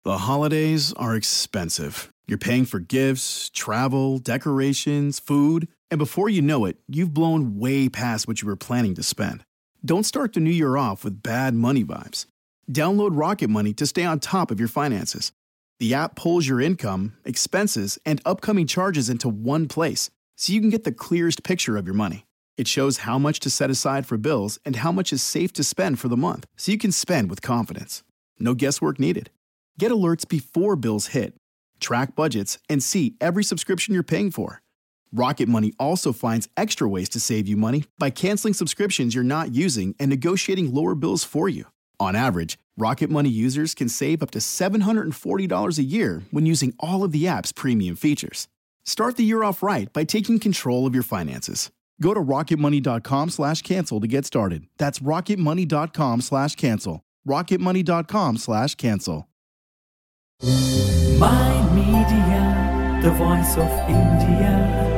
The holidays are expensive. You're paying for gifts, travel, decorations, food, and before you know it, you've blown way past what you were planning to spend. Don't start the new year off with bad money vibes. Download Rocket Money to stay on top of your finances. The app pulls your income, expenses, and upcoming charges into one place so you can get the clearest picture of your money. It shows how much to set aside for bills and how much is safe to spend for the month so you can spend with confidence. No guesswork needed. Get alerts before bills hit, track budgets, and see every subscription you're paying for. Rocket Money also finds extra ways to save you money by canceling subscriptions you're not using and negotiating lower bills for you. On average, Rocket Money users can save up to $740 a year when using all of the app's premium features. Start the year off right by taking control of your finances. Go to rocketmoney.com slash cancel to get started. That's rocketmoney.com slash cancel. rocketmoney.com slash cancel. My Media, the voice of India.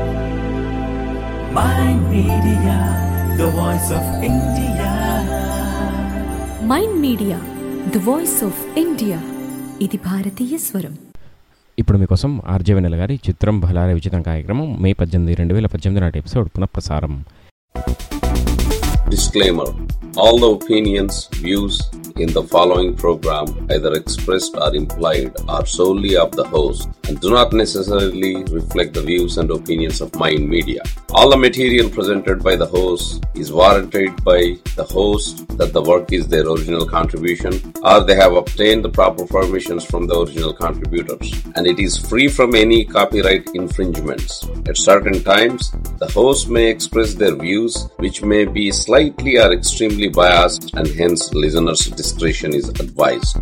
My Media, the voice of India. Mind media the voice of India ఇది భారతీయ స్వరం ఇప్పుడు మీకోసం RJ వెన్నెల గారి చిత్రం బలారే విచిత్రం కార్యక్రమం మే పద్దెనిమిది రెండు వేల పద్దెనిమిది నాటి ఎపిసోడ్ పునఃప్రసారం Disclaimer All the opinions, views in the following program, either expressed or implied, are solely of the host and do not necessarily reflect the views and opinions of Mind Media. All the material presented by the host is warranted by the host that the work is their original contribution or they have obtained the proper permissions from the original contributors and it is free from any copyright infringements. At certain times, the host may express their views which may be slightly or extremely biased and hence listeners' discretion is advised.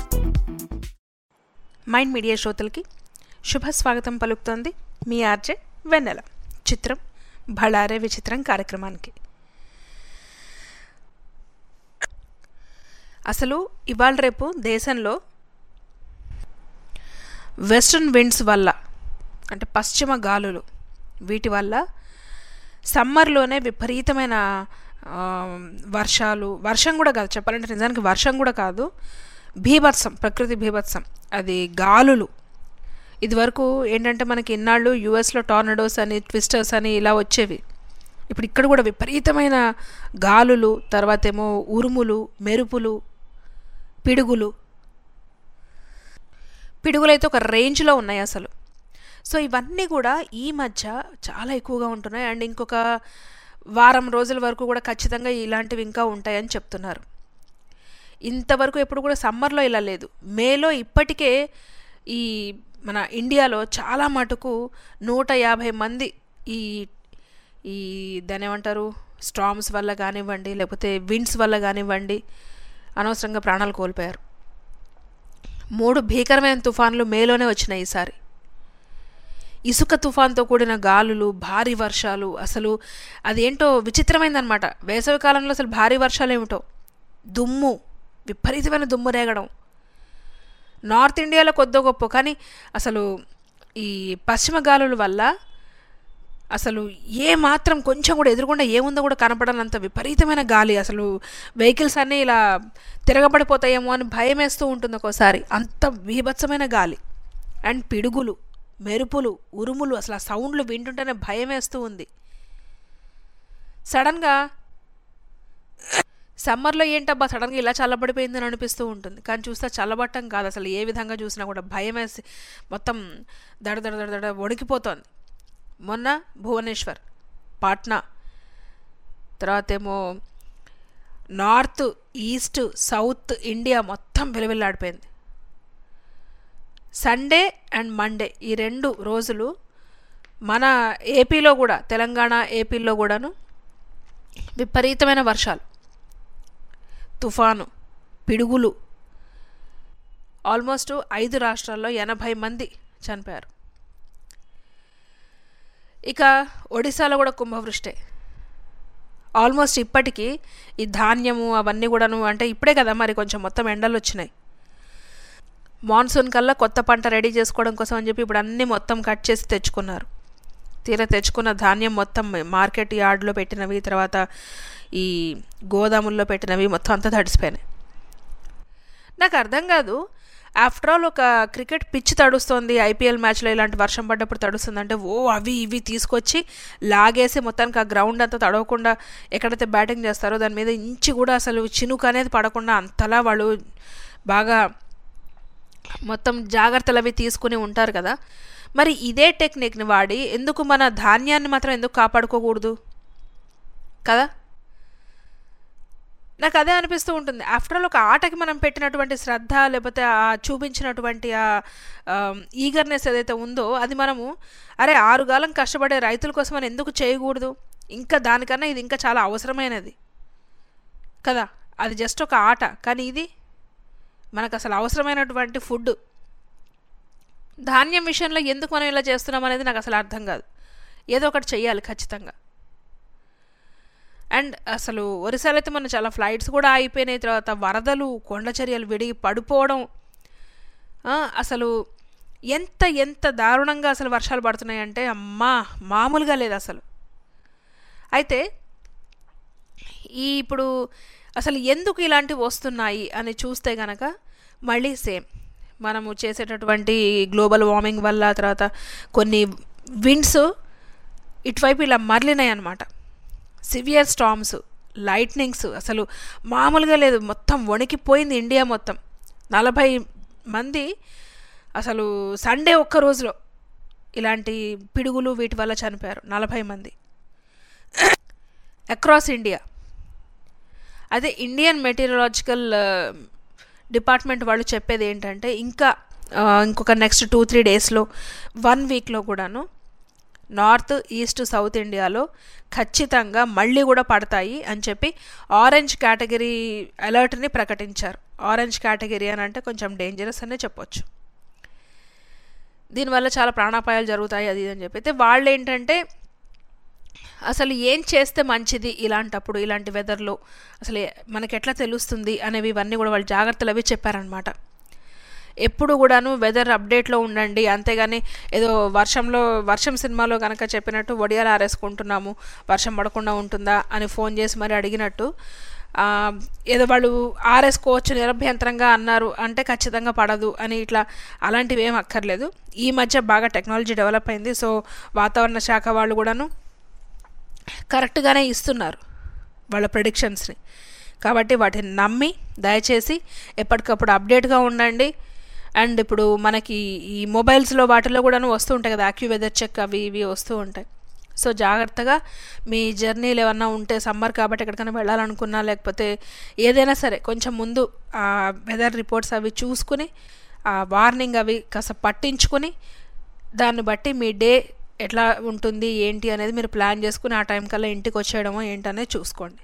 Mind media శ్రోతలకి శుభ స్వాగతం పలుకుతోంది మీ RJ వెన్నెల చిత్రం భళారే విచిత్రం కార్యక్రమానికి అసలు ఇవాళ రేపు దేశంలో వెస్ట్రన్ విండ్స్ వల్ల అంటే పశ్చిమ గాలులు వీటి వల్ల సమ్మర్లోనే విపరీతమైన ఆ, వర్షాలు వర్షం కూడా కాదు చెప్పాలంటే నిజానికి వర్షం కూడా కాదు బీభత్సం ప్రకృతి బీభత్సం అది గాలులు ఇదివరకు ఏంటంటే మనకి ఇన్నాళ్ళు యూఎస్లో టార్నడోస్ అని ట్విస్టర్స్ అని ఇలా వచ్చేవి ఇప్పుడు ఇక్కడ కూడా విపరీతమైన గాలులు తర్వాత ఏమో ఉరుములు మెరుపులు పిడుగులు పిడుగులు అయితే ఒక రేంజ్లో ఉన్నాయి అసలు సో ఇవన్నీ కూడా ఈ మధ్య చాలా ఎక్కువగా ఉంటున్నాయి అండ్ ఇంకొక వారం రోజుల వరకు కూడా ఖచ్చితంగా ఇలాంటివి ఇంకా ఉంటాయని చెప్తున్నారు ఇంతవరకు ఎప్పుడు కూడా సమ్మర్లో ఇలా లేదు మేలో ఇప్పటికే ఈ మన ఇండియాలో చాలా మటుకు నూట యాభై మంది ఈ ఈ దాని ఏమంటారు స్టామ్స్ వల్ల కానివ్వండి లేకపోతే విండ్స్ వల్ల కానివ్వండి అనవసరంగా ప్రాణాలు కోల్పోయారు మూడు భీకరమైన తుఫాన్లు మేలోనే వచ్చినాయి ఈసారి ఇసుక తుఫాన్తో కూడిన గాలులు భారీ వర్షాలు అసలు అదేంటో విచిత్రమైందనమాట వేసవి కాలంలో అసలు భారీ వర్షాలు ఏమిటో దుమ్ము విపరీతమైన దుమ్ము రేగడం నార్త్ ఇండియాలో కొద్దో గొప్ప కానీ అసలు ఈ పశ్చిమ గాలుల వల్ల అసలు ఏ మాత్రం కొంచెం కూడా ఎదురుకుండా ఏముందో కూడా కనపడనంత విపరీతమైన గాలి అసలు వెహికల్స్ అన్నీ ఇలా తిరగబడిపోతాయేమో అని భయం వేస్తూ ఉంటుంది ఒక్కోసారి అంత బీభత్సమైన గాలి అండ్ పిడుగులు మెరుపులు ఉరుములు అసలు ఆ సౌండ్లు వింటుంటేనే భయం వేస్తూ ఉంది సడన్గా సమ్మర్లో ఏంటబ్బా సడన్గా ఇలా చల్లబడిపోయిందని అనిపిస్తూ ఉంటుంది కానీ చూస్తే చల్లబట్టం కాదు అసలు ఏ విధంగా చూసినా కూడా భయం వేసి మొత్తం దడ దడ దడ దడ వణికిపోతోంది మొన్న భువనేశ్వర్ పాట్నా తర్వాత ఏమో నార్త్ ఈస్ట్ సౌత్ ఇండియా మొత్తం విలవిల్లాడిపోయింది సండే అండ్ మండే ఈ రెండు రోజులు మన ఏపీలో కూడా తెలంగాణ ఏపీలో కూడాను విపరీతమైన వర్షాలు తుఫాను పిడుగులు ఆల్మోస్ట్ ఐదు రాష్ట్రాల్లో ఎనభై మంది చనిపోయారు ఇక ఒడిశాలో కూడా కుంభవృష్టి ఆల్మోస్ట్ ఇప్పటికీ ఈ ధాన్యము అవన్నీ కూడాను అంటే ఇప్పుడే కదా మరి కొంచెం మొత్తం ఎండలు వచ్చినాయి మాన్సూన్ కల్లా కొత్త పంట రెడీ చేసుకోవడం కోసం అని చెప్పి ఇప్పుడు అన్నీ మొత్తం కట్ చేసి తెచ్చుకున్నారు తీరా తెచ్చుకున్న ధాన్యం మొత్తం మార్కెట్ యార్డ్లో పెట్టినవి తర్వాత ఈ గోదాముల్లో పెట్టినవి మొత్తం అంతా తడిసిపోయినాయి నాకు అర్థం కాదు ఆఫ్టర్ ఆల్ ఒక క్రికెట్ పిచ్ తడుస్తుంది ఐపీఎల్ మ్యాచ్లో ఇలాంటి వర్షం పడ్డప్పుడు తడుస్తుంది అంటే ఓ అవి ఇవి తీసుకొచ్చి లాగేసి మొత్తానికి ఆ గ్రౌండ్ అంతా తడవకుండా ఎక్కడైతే బ్యాటింగ్ చేస్తారో దాని మీద ఇంచి కూడా అసలు చినుకు అనేది పడకుండా అంతలా వాళ్ళు బాగా మొత్తం జాగ్రత్తలు అవి తీసుకుని ఉంటారు కదా మరి ఇదే టెక్నిక్ని వాడి ఎందుకు మన ధాన్యాన్ని మాత్రం ఎందుకు కాపాడుకోకూడదు కదా నాకు అదే అనిపిస్తూ ఉంటుంది ఆఫ్టర్ ఆల్ ఒక ఆటకి మనం పెట్టినటువంటి శ్రద్ధ లేకపోతే ఆ చూపించినటువంటి ఆ ఈగర్నెస్ ఏదైతే ఉందో అది మనము అరే ఆరుగాలం కష్టపడే రైతుల కోసం మనం ఎందుకు చేయకూడదు ఇంకా దానికన్నా ఇది ఇంకా చాలా అవసరమైనది కదా అది జస్ట్ ఒక ఆట కానీ ఇది మనకు అసలు అవసరమైనటువంటి ఫుడ్ ధాన్యం విషయంలో ఎందుకు మనం ఇలా చేస్తున్నాం అనేది నాకు అసలు అర్థం కాదు ఏదో ఒకటి చెయ్యాలి ఖచ్చితంగా అండ్ అసలు ఒరిస్సాలో అయితే మన చాలా ఫ్లైట్స్ కూడా అయిపోయినాయి తర్వాత వరదలు కొండ చర్యలు విడిగి పడిపోవడం ఆ, అసలు ఎంత ఎంత దారుణంగా అసలు వర్షాలు పడుతున్నాయి అంటే అమ్మా మామూలుగా లేదు అసలు అయితే ఈ ఇప్పుడు అసలు ఎందుకు ఇలాంటివి వస్తున్నాయి అని చూస్తే గనక మళ్ళీ సేమ్ మనము చేసేటటువంటి గ్లోబల్ వార్మింగ్ వల్ల తర్వాత కొన్ని విండ్స్ ఇటువైపు ఇలా మరలినాయి అనమాట సివియర్ స్టామ్స్ లైట్నింగ్స్ అసలు మామూలుగా లేదు మొత్తం వణికిపోయింది ఇండియా మొత్తం నలభై మంది అసలు సండే ఒక్క రోజులో ఇలాంటి పిడుగులు వీటి వల్ల చనిపోయారు నలభై మంది అక్రాస్ ఇండియా అదే ఇండియన్ మెటీరియలాజికల్ డిపార్ట్మెంట్ వాళ్ళు చెప్పేది ఏంటంటే ఇంకా ఆ, ఇంకొక నెక్స్ట్ టూ త్రీ డేస్లో వన్ వీక్లో కూడాను నార్త్ ఈస్ట్ సౌత్ ఇండియాలో ఖచ్చితంగా మళ్ళీ కూడా పడతాయి అని చెప్పి ఆరెంజ్ కేటగిరీ అలర్ట్ని ప్రకటించారు ఆరెంజ్ కేటగిరీ అని అంటే కొంచెం డేంజరస్ అనే చెప్పొచ్చు దీనివల్ల చాలా ప్రాణాపాయాలు జరుగుతాయి అది ఇది అని చెప్పి అయితే వాళ్ళు ఏంటంటే అసలు ఏం చేస్తే మంచిది ఇలాంటప్పుడు ఇలాంటి వెదర్లో అసలు ఏ- మనకి ఎట్లా తెలుస్తుంది అనేవి ఇవన్నీ కూడా వాళ్ళు జాగ్రత్తలు అవి చెప్పారనమాట ఎప్పుడు కూడాను వెదర్ అప్డేట్లో ఉండండి అంతేగాని ఏదో వర్షంలో వర్షం సినిమాలో కనుక చెప్పినట్టు వడియాలు ఆరేసుకుంటున్నాము వర్షం పడకుండా ఉంటుందా అని ఫోన్ చేసి మరి అడిగినట్టు ఆ, ఏదో వాళ్ళు ఆరేసుకోవచ్చు నిరభ్యంతరంగా అన్నారు అంటే ఖచ్చితంగా పడదు అని ఇట్లా అలాంటివి ఏం అక్కర్లేదు ఈ మధ్య బాగా టెక్నాలజీ డెవలప్ అయింది సో వాతావరణ శాఖ వాళ్ళు కూడాను కరెక్ట్గానే ఇస్తున్నారు వాళ్ళ ప్రిడిక్షన్స్ని కాబట్టి వాటిని నమ్మి దయచేసి ఎప్పటికప్పుడు అప్డేట్గా ఉండండి అండ్ ఇప్పుడు మనకి ఈ మొబైల్స్లో వాటిలో కూడాను వస్తూ ఉంటాయి కదా యాక్యూ వెదర్ చెక్ అవి ఇవి వస్తూ ఉంటాయి సో జాగ్రత్తగా మీ జర్నీలు ఏమన్నా ఉంటే సమ్మర్ కాబట్టి ఎక్కడికైనా వెళ్ళాలనుకున్నా లేకపోతే ఏదైనా సరే కొంచెం ముందు ఆ వెదర్ రిపోర్ట్స్ అవి చూసుకుని ఆ వార్నింగ్ అవి కాస్త పట్టించుకుని దాన్ని బట్టి మీ డే ఎట్లా ఉంటుంది ఏంటి అనేది మీరు ప్లాన్ చేసుకుని ఆ టైం కల్లా ఇంటికి వచ్చేయడమో ఏంటనేది చూసుకోండి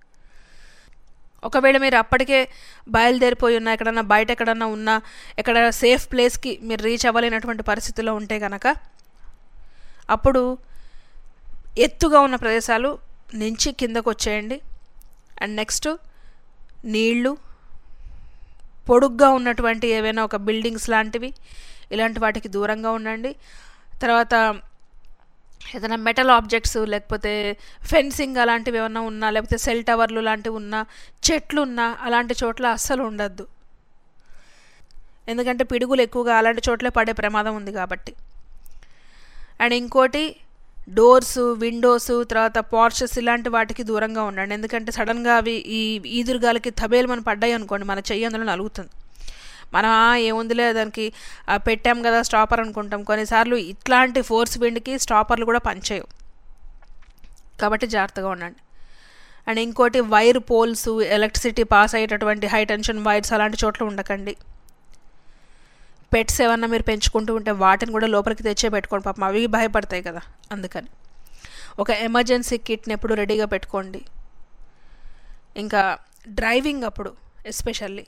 ఒకవేళ మీరు అప్పటికే బయలుదేరిపోయి ఉన్నా ఎక్కడన్నా బయట ఎక్కడన్నా ఉన్నా ఎక్కడ సేఫ్ ప్లేస్కి మీరు రీచ్ అవ్వలేనటువంటి పరిస్థితిలో ఉంటే కనుక అప్పుడు ఎత్తుగా ఉన్న ప్రదేశాలు నుంచి కిందకు వచ్చేయండి అండ్ నెక్స్ట్ నీళ్ళు పొడుగ్గా ఉన్నటువంటి ఏవైనా ఒక బిల్డింగ్స్ లాంటివి ఇలాంటి వాటికి దూరంగా ఉండండి తర్వాత ఏదైనా మెటల్ ఆబ్జెక్ట్స్ లేకపోతే ఫెన్సింగ్ అలాంటివి ఏమన్నా ఉన్నా లేకపోతే సెల్ టవర్లు లాంటివి ఉన్నా చెట్లు ఉన్నా అలాంటి చోట్ల అస్సలు ఉండద్దు ఎందుకంటే పిడుగులు ఎక్కువగా అలాంటి చోట్లే పడే ప్రమాదం ఉంది కాబట్టి అండ్ ఇంకోటి డోర్స్ విండోస్ తర్వాత పోర్షెస్ ఇలాంటి వాటికి దూరంగా ఉండండి ఎందుకంటే సడన్గా అవి ఈ ఈదురుగాలికి తబేలు మనం పడ్డాయి అనుకోండి మన చెయ్యి అందులో నలుగుతుంది మనం "ఆ, ఏముందిలే దానికి ఆ, పెట్టాం కదా స్టాపర్ అనుకుంటాం కొన్నిసార్లు ఇట్లాంటి ఫోర్స్ విండ్కి స్టాపర్లు కూడా పనిచేయవు కాబట్టి జాగ్రత్తగా ఉండండి అండ్ ఇంకోటి వైర్ పోల్స్ ఎలక్ట్రిసిటీ పాస్ అయ్యేటటువంటి హై టెన్షన్ వైర్స్ అలాంటి చోట్ల ఉండకండి పెట్స్ ఏమన్నా మీరు పెంచుకుంటూ ఉంటే వాటిని కూడా లోపలికి తెచ్చే పెట్టుకోండి పాపం అవి భయపడతాయి కదా అందుకని ఒక ఎమర్జెన్సీ కిట్ని ఎప్పుడు రెడీగా పెట్టుకోండి ఇంకా డ్రైవింగ్ అప్పుడు ఎస్పెషల్లీ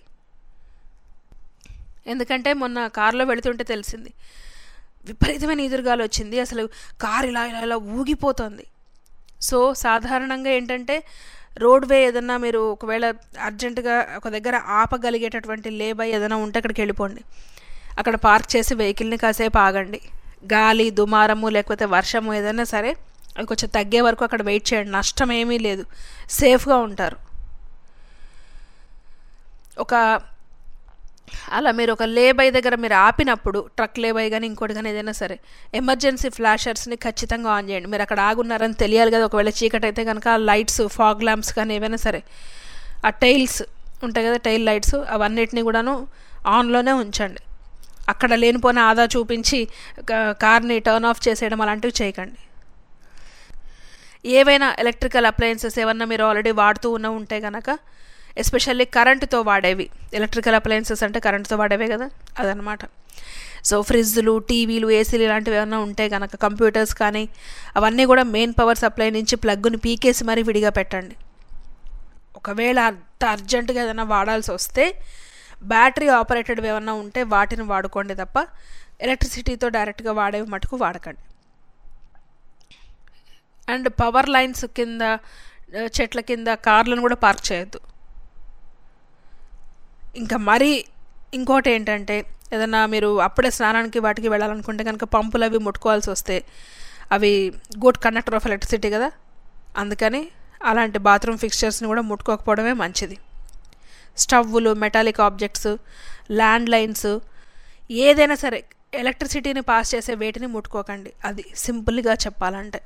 ఎందుకంటే మొన్న కారులో వెళుతుంటే తెలిసింది విపరీతమైన ఎదురుగాలు వచ్చింది అసలు కారు ఇలా ఇలా ఇలా ఊగిపోతుంది సో సాధారణంగా ఏంటంటే రోడ్వే ఏదన్నా మీరు ఒకవేళ అర్జెంటుగా ఒక దగ్గర ఆపగలిగేటటువంటి లేబై ఏదైనా ఉంటే అక్కడికి వెళ్ళిపోండి అక్కడ పార్క్ చేసి వెహికల్ని కాసేపు ఆగండి గాలి దుమారము లేకపోతే వర్షము ఏదైనా సరే అది కొంచెం తగ్గే వరకు అక్కడ వెయిట్ చేయండి నష్టం ఏమీ లేదు సేఫ్గా ఉంటారు ఒక అలా మీరు ఒక లేబై దగ్గర మీరు ఆపినప్పుడు ట్రక్ లేబై కానీ ఇంకోటి కానీ ఏదైనా సరే ఎమర్జెన్సీ ఫ్లాషర్స్ని ఖచ్చితంగా ఆన్ చేయండి మీరు అక్కడ ఆగున్నారని తెలియాలి కదా ఒకవేళ చీకటి అయితే కనుక లైట్స్ ఫాగ్ ల్యాంప్స్ కానీ ఏవైనా సరే ఆ టైల్స్ ఉంటాయి కదా టైల్ లైట్స్ అవన్నిటిని కూడాను ఆన్లోనే ఉంచండి అక్కడ లేనిపోయిన ఆదా చూపించి కా- కార్ని టర్న్ ఆఫ్ చేసేయడం అలాంటివి చేయకండి ఏవైనా ఎలక్ట్రికల్ అప్లయన్సెస్ ఏమన్నా మీరు ఆల్రెడీ వాడుతూ ఉన్న ఉంటే కనుక ఎస్పెషల్లీ కరెంటుతో వాడేవి ఎలక్ట్రికల్ అప్లయన్సెస్ అంటే కరెంటుతో వాడేవే కదా అదనమాట సో ఫ్రిడ్జ్లు టీవీలు ఏసీలు ఇలాంటివి ఏమైనా ఉంటే కనుక కంప్యూటర్స్ కానీ అవన్నీ కూడా మెయిన్ పవర్ సప్లై నుంచి ప్లగ్గుని పీకేసి మరీ విడిగా పెట్టండి ఒకవేళ అంత అర్జెంటుగా ఏదైనా వాడాల్సి వస్తే బ్యాటరీ ఆపరేటెడ్ ఏమన్నా ఉంటే వాటిని వాడుకోండి తప్ప ఎలక్ట్రిసిటీతో డైరెక్ట్గా వాడేవి మటుకు వాడకండి అండ్ పవర్ లైన్స్ కింద ఆ, చెట్ల కింద కార్లను కూడా పార్క్ చేయొద్దు ఇంకా మరీ ఇంకోటి ఏంటంటే ఏదైనా మీరు అప్పుడే స్నానానికి వాటికి వెళ్ళాలనుకుంటే కనుక పంపులు అవి ముట్టుకోవాల్సి వస్తే అవి గుడ్ కండక్టర్ ఆఫ్ ఎలక్ట్రిసిటీ కదా అందుకని అలాంటి బాత్రూమ్ ఫిక్స్చర్స్ని కూడా ముట్టుకోకపోవడమే మంచిది స్టవ్వులు మెటాలిక్ ఆబ్జెక్ట్స్ ల్యాండ్ లైన్స్ ఏదైనా సరే ఎలక్ట్రిసిటీని పాస్ చేసే వేటిని ముట్టుకోకండి అది సింపుల్గా చెప్పాలంటే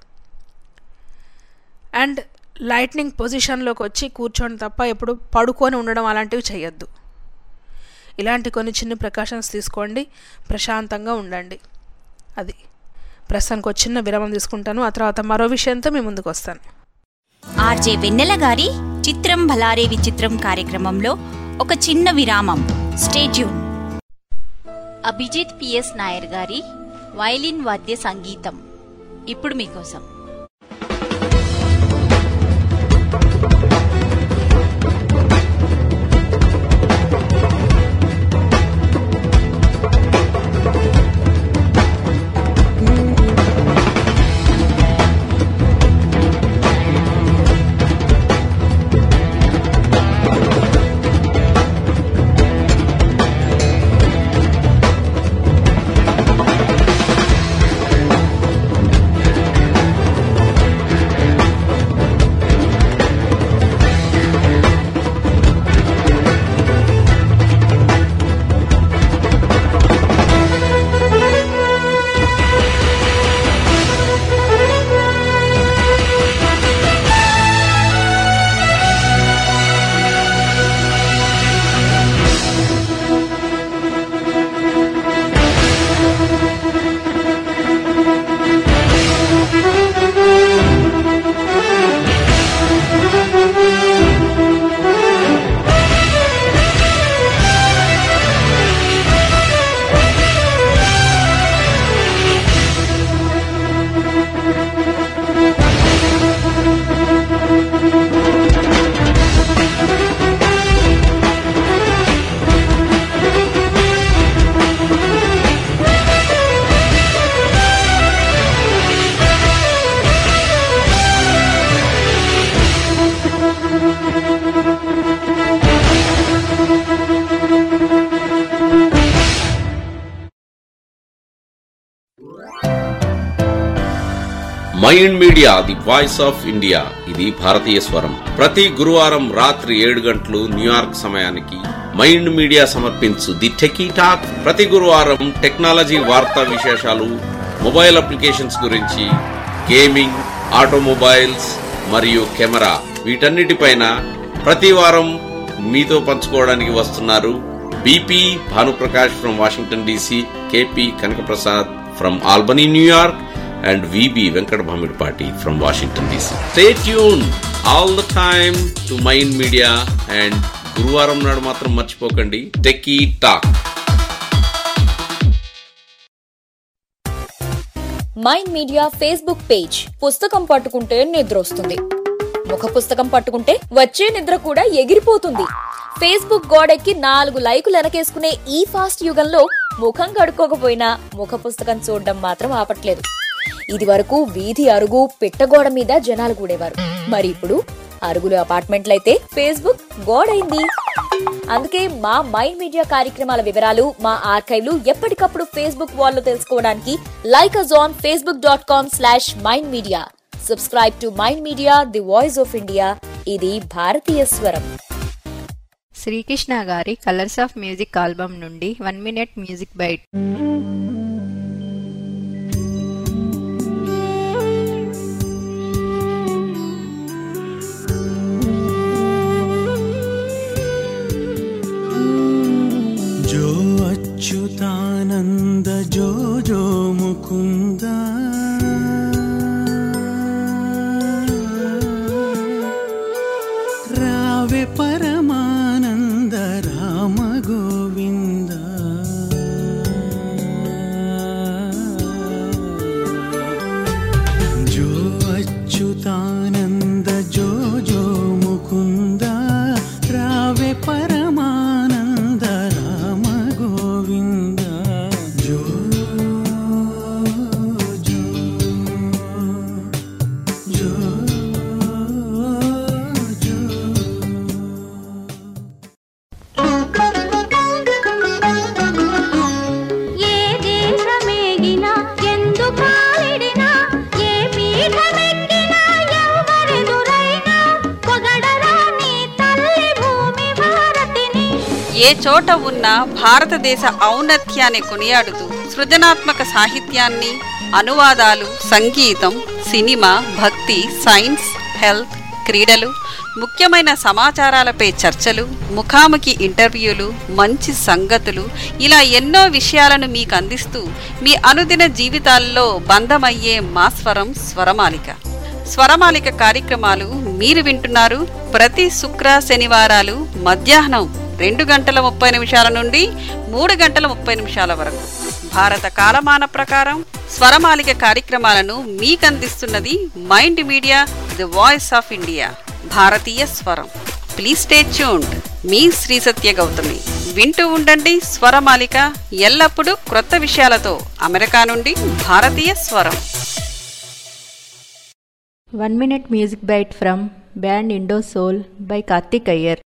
అండ్ లైట్నింగ్ పొజిషన్లోకి వచ్చి కూర్చోండి తప్ప ఎప్పుడు పడుకొని ఉండడం అలాంటివి చేయొద్దు ఇలాంటి కొన్ని చిన్న ప్రికాషన్స్ తీసుకోండి ప్రశాంతంగా ఉండండి అది ప్రస్తుతానికి ఒక చిన్న విరామం తీసుకుంటాను ఆ తర్వాత మరో విషయంతో మీ ముందుకు వస్తాను ఆర్జే వెన్నెల గారి చిత్రం భలారే విచిత్రం కార్యక్రమంలో ఒక చిన్న విరామం స్టేట్యూన్ అభిజిత్ పిఎస్ నాయర్ గారి వైలిన్ వాద్య సంగీతం ఇప్పుడు మీకోసం mind media the voice of India ఇది భారతీయ స్వరం ప్రతి గురువారం రాత్రి ఏడు గంటలు న్యూయార్క్ సమయానికి మైండ్ మీడియా సమర్పించు ది టెకీ టాక్ ప్రతి గురువారం టెక్నాలజీ వార్తా విశేషాలు మొబైల్ అప్లికేషన్స్ గురించి గేమింగ్ ఆటోమొబైల్స్ మరియు కెమెరా వీటన్నిటిపైన ప్రతి వారం మీతో పంచుకోవడానికి వస్తున్నారు BP Bhanuprakash from Washington DC KP Kanakaprasad from Albany New York and VB Venkat Bhamidpati from Washington DC. Stay tuned all the time to Mind Media and గురువారం నాడు మాత్రం మర్చిపోకండి techie talk mind media Facebook page పుస్తకం పట్టుకుంటే నిద్ర వస్తుంది ముఖ పుస్తకం పట్టుకుంటే వచ్చే నిద్ర కూడా ఎగిరిపోతుంది ఫేస్బుక్ గోడెక్కి నాలుగు లైకులు వెనకేసుకునే ఈ ఫాస్ట్ యుగంలో ముఖం కడుక్కోకపోయినా ముఖ పుస్తకం చూడడం మాత్రం ఆపట్లేదు ఇది వరకు వీధి అరుగు పిట్టగోడ మీద జనాలు కూడేవారు మరి ఇప్పుడు అరుగులు అపార్ట్మెంట్లయితే ఫేస్బుక్ గోడైంది అందుకే మా మైండ్ మీడియా కార్యక్రమాల వివరాలు మా ఆర్కైవ్లు ఎప్పటికప్పుడు ఫేస్బుక్ వాల్లో తెలుసుకోవడానికి like us on Facebook dot com slash mind media subscribe to mind media the voice of India ఇది భారతీయ స్వరం శ్రీకృష్ణ గారి కలర్స్ ఆఫ్ మ్యూజిక్ ఆల్బమ్ నుండి వన్ మినిట్ మ్యూజిక్ బైట్ जो अच्युतानन्द जो जो मुकुन्द रावे परमानन्द राम गोविन्द जो अच्युतानन्द जो जो मुकुन्द रावे परमानन्द राम गोविन्द जो जो जो जो ఏ దేశమేగినా ఎందు కాలిడినా ఏ పీఠమెక్కినా ఎవరెదురైనా పొగడరా నీ తల్లి భూమి భారతిని ఏ చోట ఉన్న భారతదేశ ఔన్నత్యాన్ని కొనియాడుతూ సృజనాత్మక సాహిత్యాన్ని అనువాదాలు సంగీతం సినిమా భక్తి సైన్స్ హెల్త్ క్రీడలు ముఖ్యమైన సమాచారాలపై చర్చలు ముఖాముఖి ఇంటర్వ్యూలు మంచి సంగతులు ఇలా ఎన్నో విషయాలను మీకు అందిస్తూ మీ అనుదిన జీవితాల్లో బంధమయ్యే మా స్వరం స్వరమాలిక స్వరమాలిక కార్యక్రమాలు మీరు వింటున్నారు ప్రతి శుక్ర శనివారాలు మధ్యాహ్నం రెండు గంటల ముప్పై నిమిషాల నుండి మూడు గంటల ముప్పై నిమిషాల వరకు భారత కాలమాన ప్రకారం స్వరమాలిక కార్యక్రమాలను మీకు అందిస్తున్నది mind media the voice of India భారతీయ స్వరం ప్లీజ్ స్టే ట్యూన్డ్ మీ శ్రీ సత్య గౌతమి వింటూ ఉండండి స్వరమాలిక ఎల్లప్పుడూ క్రొత్త విషయాలతో అమెరికా నుండి భారతీయ స్వరం one minute music bite from band Indo Soul by Karthik Iyer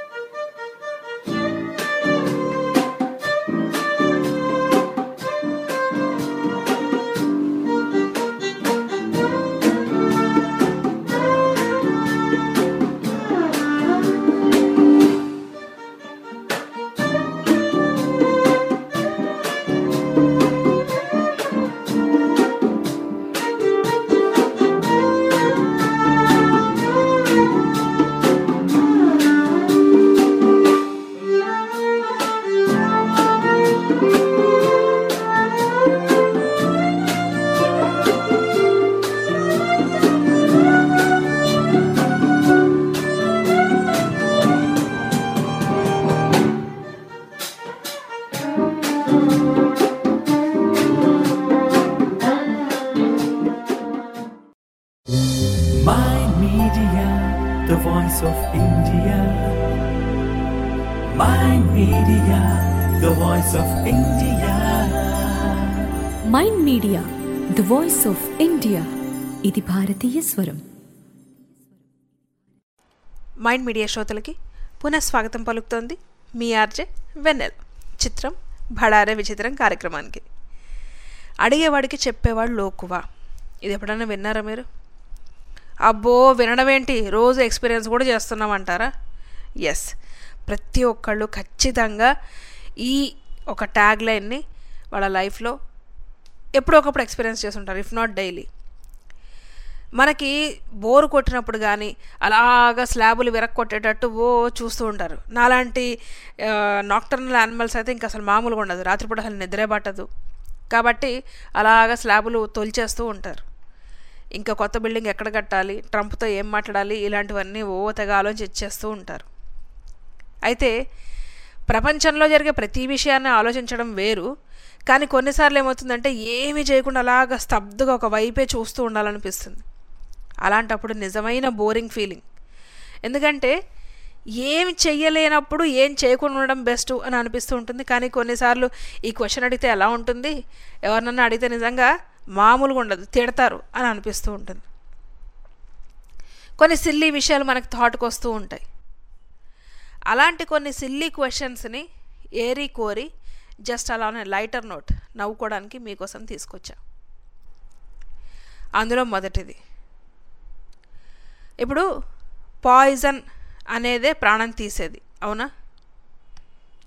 My Media, the voice of India. My Media, the voice of India. Mind media the voice of India ఇది భారతీయ స్వరం మైండ్ మీడియా శ్రోతలకి పునః స్వాగతం పలుకుతోంది మీ ఆర్జే వెన్నెల్ చిత్రం భడారే విచిత్రం కార్యక్రమానికి అడిగేవాడికి చెప్పేవాడు లోకువా ఇది ఎప్పుడైనా విన్నారా మీరు అబ్బో వినడం ఏంటి రోజు ఎక్స్పీరియన్స్ కూడా చేస్తున్నామంటారా ఎస్ ప్రతి ఒక్కళ్ళు ఖచ్చితంగా ఈ ఒక ట్యాగ్ లైన్ని వాళ్ళ లైఫ్లో ఎప్పుడో ఒకప్పుడు ఎక్స్పీరియన్స్ చేస్తుంటారు ఇఫ్ నాట్ డైలీ మనకి బోరు కొట్టినప్పుడు కానీ అలాగా స్లాబులు విరక్కొట్టేటట్టు ఓ చూస్తూ ఉంటారు నాలాంటి నాక్టర్నల్ యానిమల్స్ అయితే ఇంకా అసలు మామూలుగా ఉండదు రాత్రిపూట అసలు నిద్రే పట్టదు కాబట్టి అలాగా స్లాబులు తొలిచేస్తూ ఉంటారు ఇంకా కొత్త బిల్డింగ్ ఎక్కడ కట్టాలి ట్రంప్తో ఏం మాట్లాడాలి ఇలాంటివన్నీ ఓ తెగ ఆలోచించి ఇచ్చేస్తూ ఉంటారు అయితే ప్రపంచంలో జరిగే ప్రతి విషయాన్ని ఆలోచించడం వేరు కానీ కొన్నిసార్లు ఏమవుతుందంటే ఏమీ చేయకుండా అలాగ స్తబ్దుగా ఒక వైపే చూస్తూ ఉండాలనిపిస్తుంది అలాంటప్పుడు నిజమైన బోరింగ్ ఫీలింగ్ ఎందుకంటే ఏం చెయ్యలేనప్పుడు ఏం చేయకుండా ఉండడం బెస్ట్ అని అనిపిస్తూ ఉంటుంది కానీ కొన్నిసార్లు ఈ క్వశ్చన్ అడిగితే ఎలా ఉంటుంది ఎవరినన్నా అడిగితే నిజంగా మామూలుగా ఉండదు తిడతారు అని అనిపిస్తూ ఉంటుంది కొన్ని సిల్లీ విషయాలు మనకు థాట్కి వస్తూ ఉంటాయి అలాంటి కొన్ని సిల్లీ క్వశ్చన్స్ని ఏరి కోరి జస్ట్ అలానే లైటర్ నోట్ నవ్వుకోవడానికి మీకోసం తీసుకొచ్చా అందులో మొదటిది ఇప్పుడు పాయిజన్ అనేదే ప్రాణం తీసేది అవునా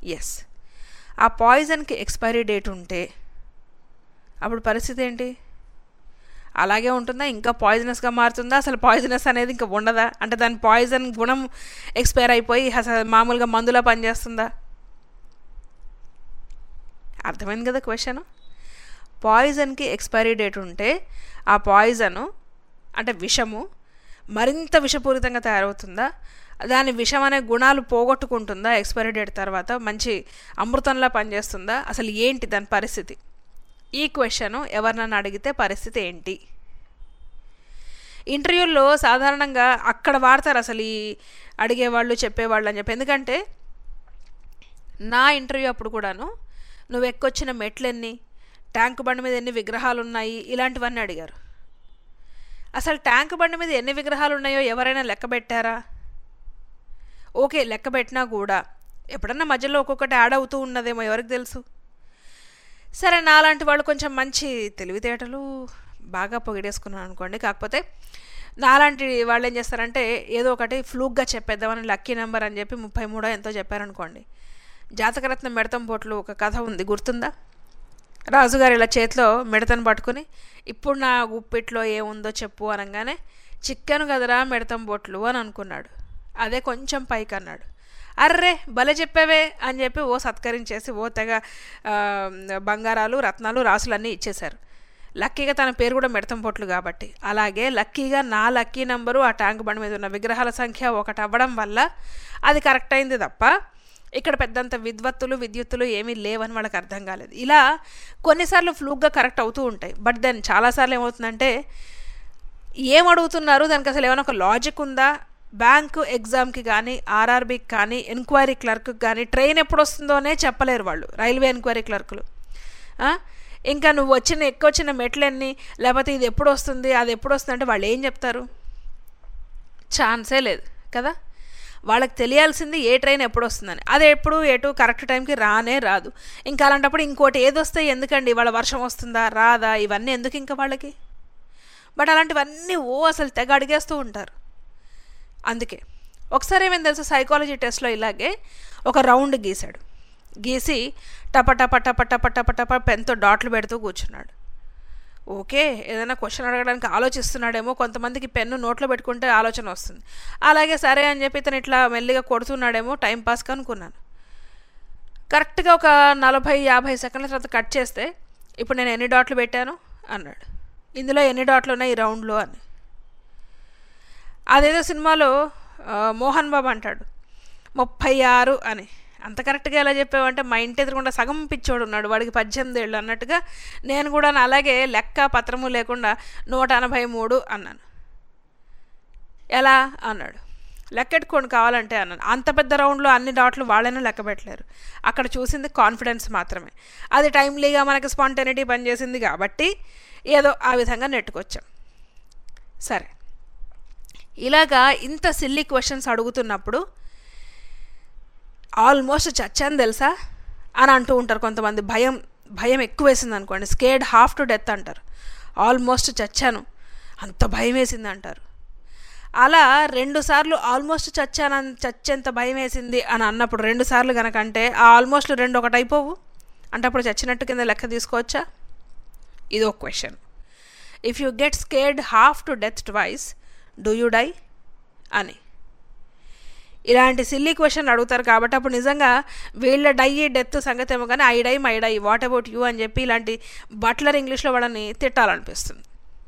ఎస్ ఆ పాయిజన్కి ఎక్స్పైరీ డేట్ ఉంటే అప్పుడు పరిస్థితి ఏంటి అలాగే ఉంటుందా ఇంకా పాయిజనస్గా మారుతుందా అసలు పాయిజనస్ అనేది ఇంకా ఉండదా అంటే దాని పాయిజన్ గుణం ఎక్స్పైర్ అయిపోయి అసలు మామూలుగా మందులా పనిచేస్తుందా అర్థమైంది కదా క్వశ్చన్ పాయిజన్కి ఎక్స్పైరీ డేట్ ఉంటే ఆ పాయిజను అంటే విషము మరింత విషపూరితంగా తయారవుతుందా దాని విషం అనే గుణాలు పోగొట్టుకుంటుందా ఎక్స్పైరీ డేట్ తర్వాత మంచి అమృతంలా పనిచేస్తుందా అసలు ఏంటి దాని పరిస్థితి ఈ క్వశ్చన్ ఎవరినన్నా అడిగితే పరిస్థితి ఏంటి ఇంటర్వ్యూల్లో సాధారణంగా అక్కడ వాడతారు అసలు ఈ అడిగేవాళ్ళు చెప్పేవాళ్ళు అని చెప్పి ఎందుకంటే నా ఇంటర్వ్యూ అప్పుడు కూడాను నువ్వు ఎక్కొచ్చిన మెట్లు ఎన్ని ట్యాంక్ బండి మీద ఎన్ని విగ్రహాలు ఉన్నాయి ఇలాంటివన్నీ అడిగారు అసలు ట్యాంక్ బండి మీద ఎన్ని విగ్రహాలు ఉన్నాయో ఎవరైనా లెక్క పెట్టారా ఓకే లెక్క పెట్టినా కూడా ఎప్పుడన్నా మధ్యలో ఒక్కొక్కటి యాడ్ అవుతూ ఉన్నదేమో ఎవరికి తెలుసు సరే నాలాంటి వాళ్ళు కొంచెం మంచి తెలివితేటలు బాగా పొగిడేసుకున్నాను అనుకోండి కాకపోతే నాలాంటి వాళ్ళు ఏం చేస్తారంటే ఏదో ఒకటి ఫ్లూక్గా చెప్పేద్దామని లక్కీ నెంబర్ అని చెప్పి ముప్పై మూడో ఎంతో చెప్పారనుకోండి జాతకరత్నం మిడతం పోట్లు ఒక కథ ఉంది గుర్తుందా రాజుగారు ఇలా చేతిలో మిడతను పట్టుకుని ఇప్పుడు నా గుప్పిట్లో ఏముందో చెప్పు అనగానే చికెన్ కదరా మిడతం బొట్లు అని అనుకున్నాడు అదే కొంచెం పైకి అన్నాడు అర్రే భలే చెప్పావే అని చెప్పి ఓ సత్కరించేసి ఓ తెగ ఆ, బంగారాలు రత్నాలు రాసులన్నీ ఇచ్చేశారు లక్కీగా తన పేరు కూడా మిడతం పొట్లు కాబట్టి అలాగే లక్కీగా నా లక్కీ నంబరు ఆ ట్యాంక్ బండి మీద ఉన్న విగ్రహాల సంఖ్య ఒకటి అవ్వడం వల్ల అది కరెక్ట్ అయింది తప్ప ఇక్కడ పెద్దంత విద్వత్తులు విద్యుత్తులు ఏమీ లేవని వాళ్ళకి అర్థం కాలేదు ఇలా కొన్నిసార్లు ఫ్లూక్గా కరెక్ట్ అవుతూ ఉంటాయి బట్ దెన్ చాలాసార్లు ఏమవుతుందంటే ఏం అడుగుతున్నారు దానికి అసలు ఏమైనా ఒక లాజిక్ ఉందా బ్యాంకు ఎగ్జామ్కి కానీ ఆర్ఆర్బీకి కానీ ఎంక్వైరీ క్లర్క్కి కానీ ట్రైన్ ఎప్పుడు వస్తుందోనే చెప్పలేరు వాళ్ళు రైల్వే ఎంక్వైరీ క్లర్కులు ఆ? ఇంకా నువ్వు వచ్చిన ఎక్కొచ్చిన మెట్లన్నీ లేకపోతే ఇది ఎప్పుడు వస్తుంది అది ఎప్పుడు వస్తుంది అంటే వాళ్ళు ఏం చెప్తారు ఛాన్సే లేదు కదా వాళ్ళకి తెలియాల్సింది ఏ ట్రైన్ ఎప్పుడు వస్తుందని అది ఎప్పుడు ఎటు కరెక్ట్ టైంకి రానే రాదు ఇంకా అలాంటప్పుడు ఇంకోటి ఏది వస్తే ఎందుకండి వాళ్ళ వర్షం వస్తుందా రాదా ఇవన్నీ ఎందుకు ఇంకా వాళ్ళకి బట్ అలాంటివన్నీ ఓ అసలు తెగ అడిగేస్తూ ఉంటారు అందుకే ఒకసారి ఏమైంది తెలుసు సైకాలజీ టెస్ట్లో ఇలాగే ఒక రౌండ్ గీశాడు గీసి టప టప టప టప టప టప పెన్తో డాట్లు పెడుతూ కూర్చున్నాడు ఓకే ఏదైనా క్వశ్చన్ అడగడానికి ఆలోచిస్తున్నాడేమో కొంతమందికి పెన్ను నోట్లో పెట్టుకుంటే ఆలోచన వస్తుంది అలాగే సరే అని చెప్పి ఇతను ఇట్లా మెల్లిగా కొడుతున్నాడేమో టైం పాస్కి అనుకున్నాను కరెక్ట్గా ఒక నలభై యాభై సెకండ్ల తర్వాత కట్ చేస్తే ఇప్పుడు నేను ఎన్ని డాట్లు పెట్టాను అన్నాడు ఇందులో ఎన్ని డాట్లు ఉన్నాయి ఈ రౌండ్లో అని అదేదో సినిమాలో ఆ, మోహన్ బాబు అంటాడు ముప్పై ఆరు అని అంత కరెక్ట్గా ఎలా చెప్పావంటే మా ఇంటి ఎదురుకుండా సగం పిచ్చోడు ఉన్నాడు వాడికి పద్దెనిమిది ఏళ్ళు అన్నట్టుగా నేను కూడా అలాగే లెక్క పత్రము లేకుండా నూట ఎనభై మూడు అన్నాను ఎలా అన్నాడు లెక్కెట్టుకోండి కావాలంటే అన్నాను అంత పెద్ద రౌండ్లో అన్ని డాట్లు వాళ్ళైనా లెక్క పెట్టలేరు అక్కడ చూసింది కాన్ఫిడెన్స్ మాత్రమే అది టైమ్లీగా మనకి స్పాంటేనిటీ పనిచేసింది కాబట్టి ఏదో ఆ విధంగా నెట్టుకొచ్చాం సరే ఇలాగా ఇంత సిల్లీ క్వశ్చన్స్ అడుగుతున్నప్పుడు ఆల్మోస్ట్ చచ్చాను తెలుసా అని అంటూ ఉంటారు కొంతమంది భయం భయం ఎక్కువ వేసింది అనుకోండి స్కేడ్ హాఫ్ టు డెత్ అంటారు ఆల్మోస్ట్ చచ్చాను అంత భయం వేసింది అంటారు అలా రెండు సార్లు ఆల్మోస్ట్ చచ్చాను చచ్చేంత భయం వేసింది అని అన్నప్పుడు రెండు సార్లు కనుక అంటే ఆ ఆల్మోస్ట్ రెండు ఒకటి అయిపోవు అంటే అప్పుడు చచ్చినట్టు కింద లెక్క తీసుకోవచ్చా ఇది ఒక question if you get scared half to death twice do you die అని ఇలాంటి సిల్లీ క్వశ్చన్ అడుగుతారు కాబట్టి అప్పుడు నిజంగా వీళ్ళ డై డెత్ సంగతి ఏమో కానీ I die my die what about you అని చెప్పి ఇలాంటి బట్లర్ ఇంగ్లీష్లో వాళ్ళని తిట్టాలనిపిస్తుంది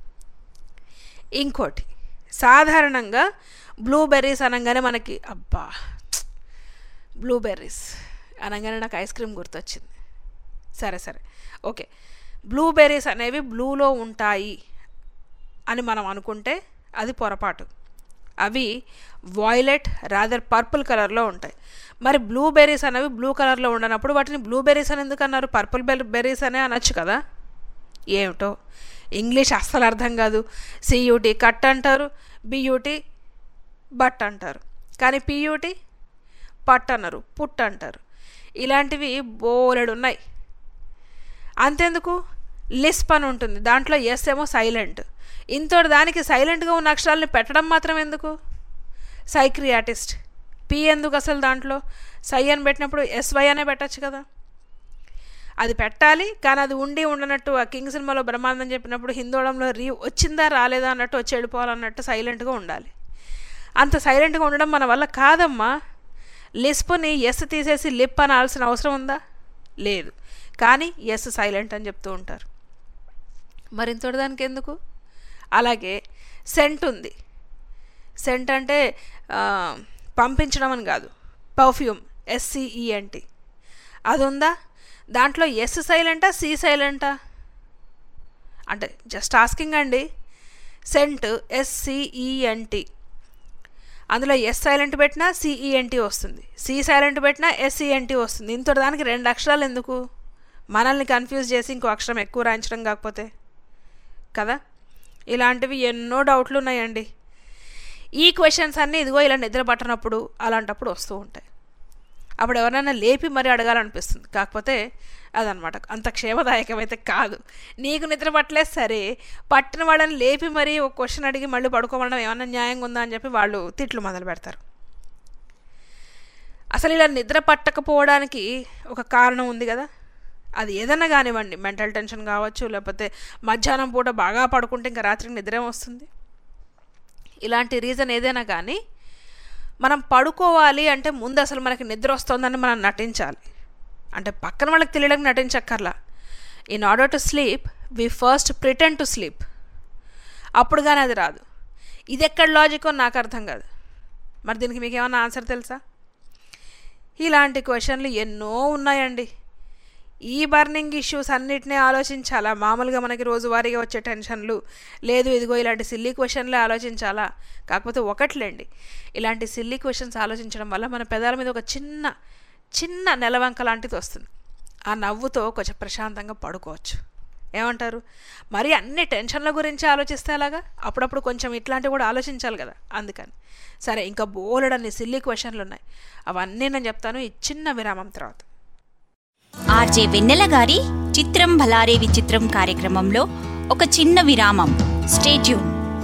ఇంకోటి సాధారణంగా బ్లూబెర్రీస్ అనగానే మనకి అబ్బా బ్లూబెర్రీస్ అనగానే నాకు ఐస్ క్రీమ్ గుర్తొచ్చింది సరే సరే ఓకే బ్లూబెర్రీస్ అనేవి బ్లూలో ఉంటాయి అని మనం అనుకుంటే అది పొరపాటు అవి వాయిలెట్ రాదర్ పర్పుల్ కలర్లో ఉంటాయి మరి బ్లూబెర్రీస్ అనేవి బ్లూ కలర్లో ఉండనప్పుడు వాటిని బ్లూబెర్రీస్ అని ఎందుకు అన్నారు పర్పుల్ బెర్రీస్ అనే అనొచ్చు కదా ఏమిటో ఇంగ్లీష్ అస్సలు అర్థం కాదు సియూటీ కట్ అంటారు బియూటీ బట్ అంటారు కానీ పియూటీ పట్ అన్నారు పుట్ అంటారు ఇలాంటివి బోలెడు ఉన్నాయి అంతెందుకు లిస్ప్ అని ఉంటుంది దాంట్లో ఎస్ ఏమో సైలెంట్ ఇంతటి దానికి సైలెంట్గా ఉన్న అక్షరాలని పెట్టడం మాత్రం ఎందుకు సైక్రియాటిస్ట్ పి ఎందుకు అసలు దాంట్లో సై అని పెట్టినప్పుడు ఎస్వై అనే పెట్టచ్చు కదా అది పెట్టాలి కానీ అది ఉండి ఉండనట్టు ఆ కింగ్ సినిమాలో బ్రహ్మానందం చెప్పినప్పుడు హిందోళంలో రీ వచ్చిందా రాలేదా అన్నట్టు వచ్చి వెళ్ళిపోవాలన్నట్టు సైలెంట్గా ఉండాలి అంత సైలెంట్గా ఉండడం మన వల్ల కాదమ్మా లిస్ప్ని ఎస్ తీసేసి లిప్ అనాల్సిన అవసరం ఉందా లేదు కానీ ఎస్ సైలెంట్ అని చెప్తూ ఉంటారు మరింతటి దానికి ఎందుకు అలాగే సెంట్ ఉంది సెంట్ అంటే ఆ, పంపించడం అని కాదు పర్ఫ్యూమ్ ఎస్సిఈఎన్టీ అది ఉందా దాంట్లో ఎస్ సైలెంటా సి సైలెంటా అంటే జస్ట్ ఆస్కింగ్ అండి సెంట్ ఎస్సిఈఎన్టీ అందులో ఎస్ సైలెంట్ పెట్టినా సిఈఎన్టీ వస్తుంది సి సైలెంట్ పెట్టినా ఎస్ఈఎన్టీ వస్తుంది ఇంతటి దానికి రెండు అక్షరాలు ఎందుకు మనల్ని కన్ఫ్యూజ్ చేసి ఇంకో అక్షరం ఎక్కువ రాయించడం కాకపోతే కదా ఇలాంటివి ఎన్నో డౌట్లు ఉన్నాయండి ఈ క్వశ్చన్స్ అన్నీ ఇదిగో ఇలా నిద్ర పట్టనప్పుడు అలాంటప్పుడు వస్తూ ఉంటాయి అప్పుడు ఎవరైనా లేపి మరీ అడగాలనిపిస్తుంది కాకపోతే అదనమాట అంత క్షేమదాయకమైతే కాదు నీకు నిద్ర పట్టలేదు సరే పట్టిన వాళ్ళని లేపి మరీ ఒక క్వశ్చన్ అడిగి మళ్ళీ పడుకోమడం ఏమన్నా న్యాయంగా ఉందా అని చెప్పి వాళ్ళు తిట్లు మొదలు పెడతారు అసలు ఇలా నిద్ర పట్టకపోవడానికి ఒక కారణం ఉంది కదా అది ఏదైనా కానివ్వండి మెంటల్ టెన్షన్ కావచ్చు లేకపోతే మధ్యాహ్నం పూట బాగా పడుకుంటే ఇంకా రాత్రికి నిద్ర వస్తుంది ఇలాంటి రీజన్ ఏదైనా కానీ మనం పడుకోవాలి అంటే ముందు అసలు మనకి నిద్ర వస్తుందని మనం నటించాలి అంటే పక్కన వాళ్ళకి తెలియడానికి నటించక్కర్లా in order to sleep we first pretend to sleep అప్పుడు కానీ అది రాదు ఇది ఎక్కడ లాజికో నాకు అర్థం కాదు మరి దీనికి మీకు ఏమన్నా ఆన్సర్ తెలుసా ఇలాంటి క్వశ్చన్లు ఎన్నో ఉన్నాయండి ఈ బర్నింగ్ ఇష్యూస్ అన్నిటినీ ఆలోచించాలా మామూలుగా మనకి రోజువారీగా వచ్చే టెన్షన్లు లేదు ఇదిగో ఇలాంటి సిల్లీ క్వశ్చన్లే ఆలోచించాలా కాకపోతే ఒకట్లేండి ఇలాంటి సిల్లీ క్వశ్చన్స్ ఆలోచించడం వల్ల మన పెదాల మీద ఒక చిన్న చిన్న నెలవంక లాంటిది వస్తుంది ఆ నవ్వుతో కొంచెం ప్రశాంతంగా పడుకోవచ్చు ఏమంటారు మరి అన్ని టెన్షన్ల గురించి ఆలోచిస్తే అలాగా అప్పుడప్పుడు కొంచెం ఇట్లాంటివి కూడా ఆలోచించాలి కదా అందుకని సరే ఇంకా బోలెడన్ని సిల్లీ క్వశ్చన్లు ఉన్నాయి అవన్నీ నేను చెప్తాను ఈ చిన్న విరామం తర్వాత ఆర్జే వెన్నెల గారి చిత్రం భలారే విచిత్రం కార్యక్రమంలో ఒక చిన్న విరామం స్టేట్యూన్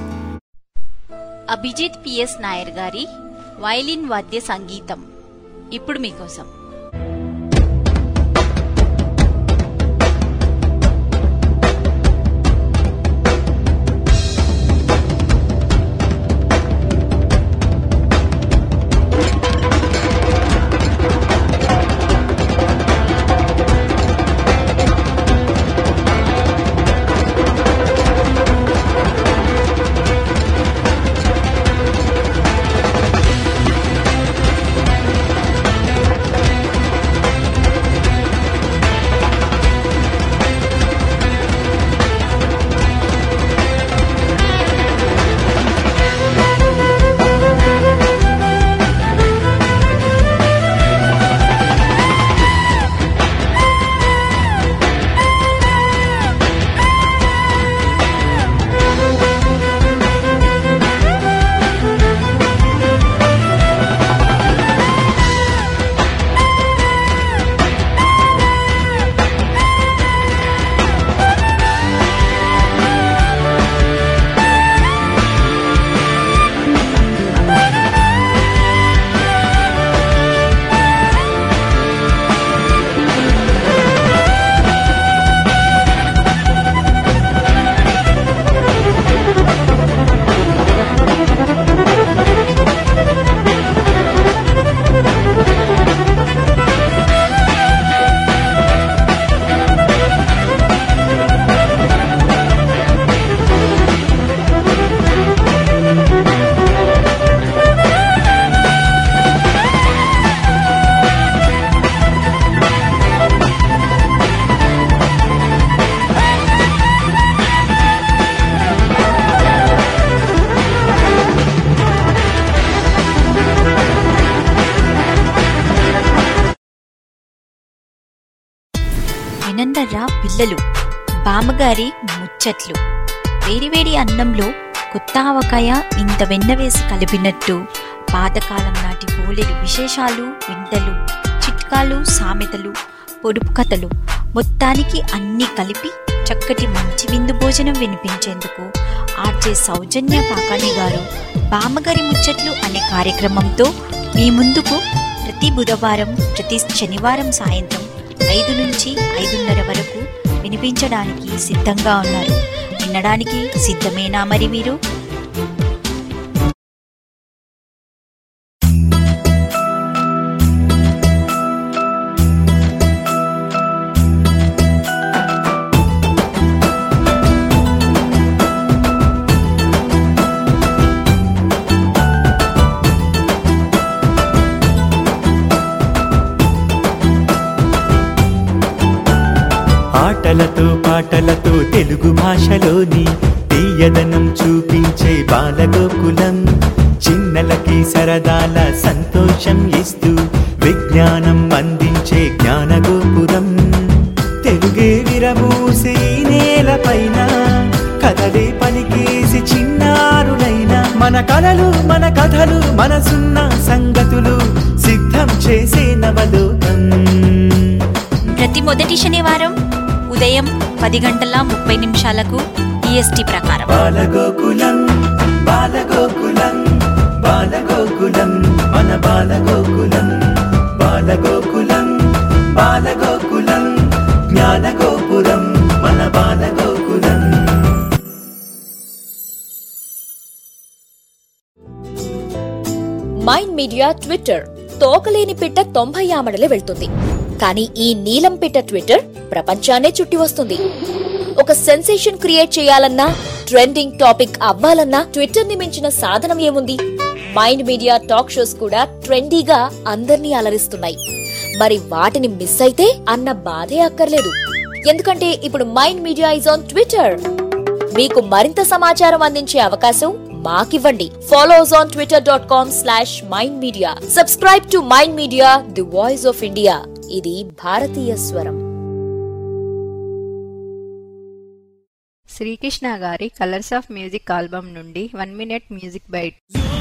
అభిజిత్ పిఎస్ నాయర్ గారి వైలిన్ వాద్య సంగీతం ఇప్పుడు మీకోసం వినందర్రా పిల్లలు బామ్మగారి ముచ్చట్లు వేడివేడి అన్నంలో కొత్త ఆవకాయ ఇంత వెన్న వేసి కలిపినట్టు పాతకాలం నాటి బోలెడు విశేషాలు వింతలు చిట్కాలు సామెతలు పొడుపు కథలు మొత్తానికి అన్నీ కలిపి చక్కటి మంచి విందు భోజనం వినిపించేందుకు ఆర్జే సౌజన్య కాకాణి గారు బామ్మగారి ముచ్చట్లు అనే కార్యక్రమంతో మీ ముందుకు ప్రతి బుధవారం ప్రతి శనివారం సాయంత్రం ఐదు నుంచి ఐదున్నర వరకు వినిపించడానికి సిద్ధంగా ఉన్నారు వినడానికి సిద్ధమేనా మరి మీరు ఆటలతో పాటలతో తెలుగు భాషలోని తీయదనం చూపించే బాలగోకులం చిన్నలకి సరదాల సంతోషం ఇస్తూ విజ్ఞానం అందించే జ్ఞానగోపురం తెలుగే విరబూసే ఈ నేలపైన కథలే పలికేసి చిన్నారులైన మన కలలు మన కథలు మనసున్న సంగతులు సిద్ధం చేసే నవలోకం ప్రతి మొదటి శనివారం ఉదయం పది గంటల ముప్పై నిమిషాలకు ఈఎస్టీ ప్రకారం బాలగోకులం బాలగోకులం బాలగోకులం మన బాలగోకులం బాలగోకులం బాలగోకులం జ్ఞానగోపురం మన బాలగోకులం మైండ్ మీడియా ట్విట్టర్ తోకలేని పిట్ట తొంభై ఆమడలే వెళ్తుంది కానీ ఈ నీలం పిట్ట ట్విట్టర్ ప్రపంచాన్నే చుట్టి వస్తుంది ఒక సెన్సేషన్ క్రియేట్ చేయాలన్నా ట్రెండింగ్ టాపిక్ అవ్వాలన్నా ట్విట్టర్ ని మించిన సాధనం ఏముంది మైండ్ మీడియా టాక్ షోస్ కూడా ట్రెండీగా అందర్నీ అలరిస్తున్నాయి మరి వాటిని మిస్ అయితే అన్న బాధే అక్కర్లేదు ఎందుకంటే ఇప్పుడు Mind Media is on Twitter మీకు మరింత సమాచారం అందించే అవకాశం మాకివ్వండి follow us on Twitter dot com slash mind media subscribe to mind media the voice of India ఇది భారతీయ స్వరం శ్రీకృష్ణ గారి కలర్స్ ఆఫ్ మ్యూజిక్ ఆల్బమ్ నుండి one minute music bite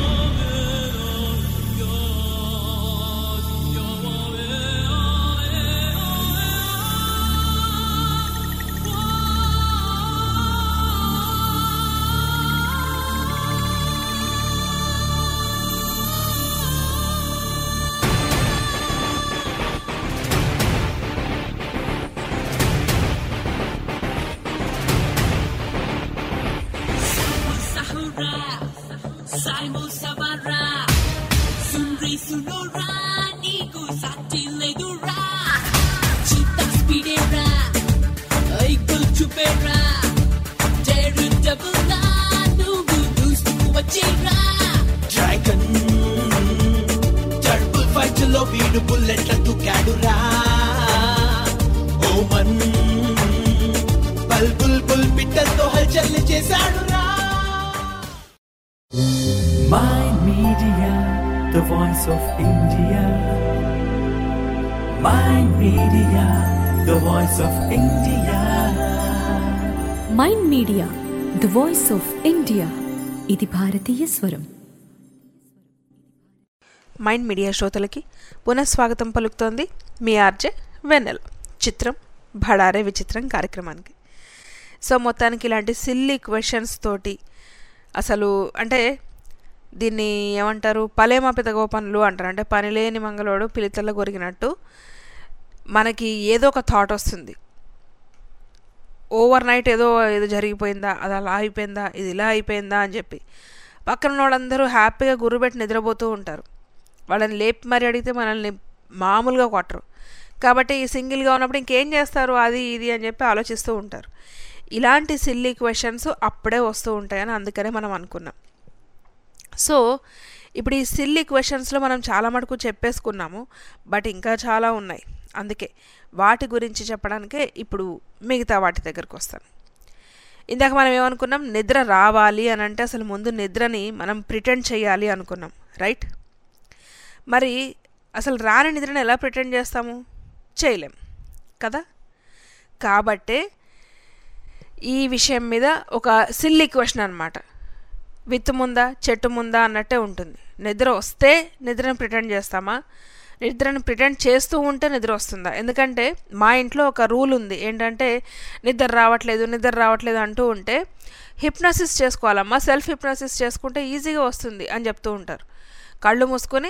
Simon Savara, Sunri Sunora, Niku Satiledura, Chita Spidera, Aikul Chupera, Deru Devila, Nugu Dustu Wachira, dragon టర్బుల్ fight లో వీడు బుల్లెట్ల తుకాడురా ఓమన్ బల్ bull బుల్ పిట్టలతో హల్చల్ చేశాడురా Mind Media, the voice of India. Mind Media, the voice of India. Mind media the voice of India ఇది భారతీయ స్వరం మైండ్ మీడియా శ్రోతలకి పునఃస్వాగతం పలుకుతోంది మీ ఆర్జే వెన్నెల చిత్రం భడారే విచిత్రం కార్యక్రమానికి సో మొత్తానికి ఇలాంటి సిల్లీ క్వశ్చన్స్ తోటి అసలు అంటే దీన్ని ఏమంటారు పలేమ పెదగో పనులు అంటారు అంటే పని లేని మంగళోడు పిలితల్ల కొరిగినట్టు మనకి ఏదో ఒక థాట్ వస్తుంది ఓవర్ నైట్ ఏదో ఏదో జరిగిపోయిందా అది అలా అయిపోయిందా ఇది ఇలా అయిపోయిందా అని చెప్పి పక్కన ఉన్న వాళ్ళందరూ హ్యాపీగా గుర్రుపెట్టి నిద్రపోతూ ఉంటారు వాళ్ళని లేపి మరి అడిగితే మనల్ని మామూలుగా కొట్టరు కాబట్టి ఈ సింగిల్గా ఉన్నప్పుడు ఇంకేం చేస్తారు అది ఇది అని చెప్పి ఆలోచిస్తూ ఉంటారు ఇలాంటి సిల్లీ క్వశ్చన్స్ అప్పుడే వస్తూ ఉంటాయని అందుకనే మనం అనుకున్నాం సో ఇప్పుడు ఈ సిల్లీ క్వశ్చన్స్లో మనం చాలా మటుకు చెప్పేసుకున్నాము బట్ ఇంకా చాలా ఉన్నాయి అందుకే వాటి గురించి చెప్పడానికే ఇప్పుడు మిగతా వాటి దగ్గరకు వస్తాను ఇందాక మనం ఏమనుకున్నాం నిద్ర రావాలి అని అంటే అసలు ముందు నిద్రని మనం ప్రిటెండ్ చేయాలి అనుకున్నాం రైట్ మరి అసలు రాని నిద్రని ఎలా ప్రిటెండ్ చేస్తాము చేయలేం కదా కాబట్టే ఈ విషయం మీద ఒక సిల్లీ క్వశ్చన్ అనమాట విత్తు ముందా చెట్టు ముందా అన్నట్టే ఉంటుంది నిద్ర వస్తే నిద్రను ప్రిటెండ్ చేస్తామా నిద్రను ప్రిటెండ్ చేస్తూ ఉంటే నిద్ర వస్తుందా ఎందుకంటే మా ఇంట్లో ఒక రూల్ ఉంది ఏంటంటే నిద్ర రావట్లేదు నిద్ర రావట్లేదు అంటూ ఉంటే హిప్నసిస్ చేసుకోవాలమ్మా సెల్ఫ్ హిప్నసిస్ చేసుకుంటే ఈజీగా వస్తుంది అని చెప్తూ ఉంటారు కళ్ళు మూసుకొని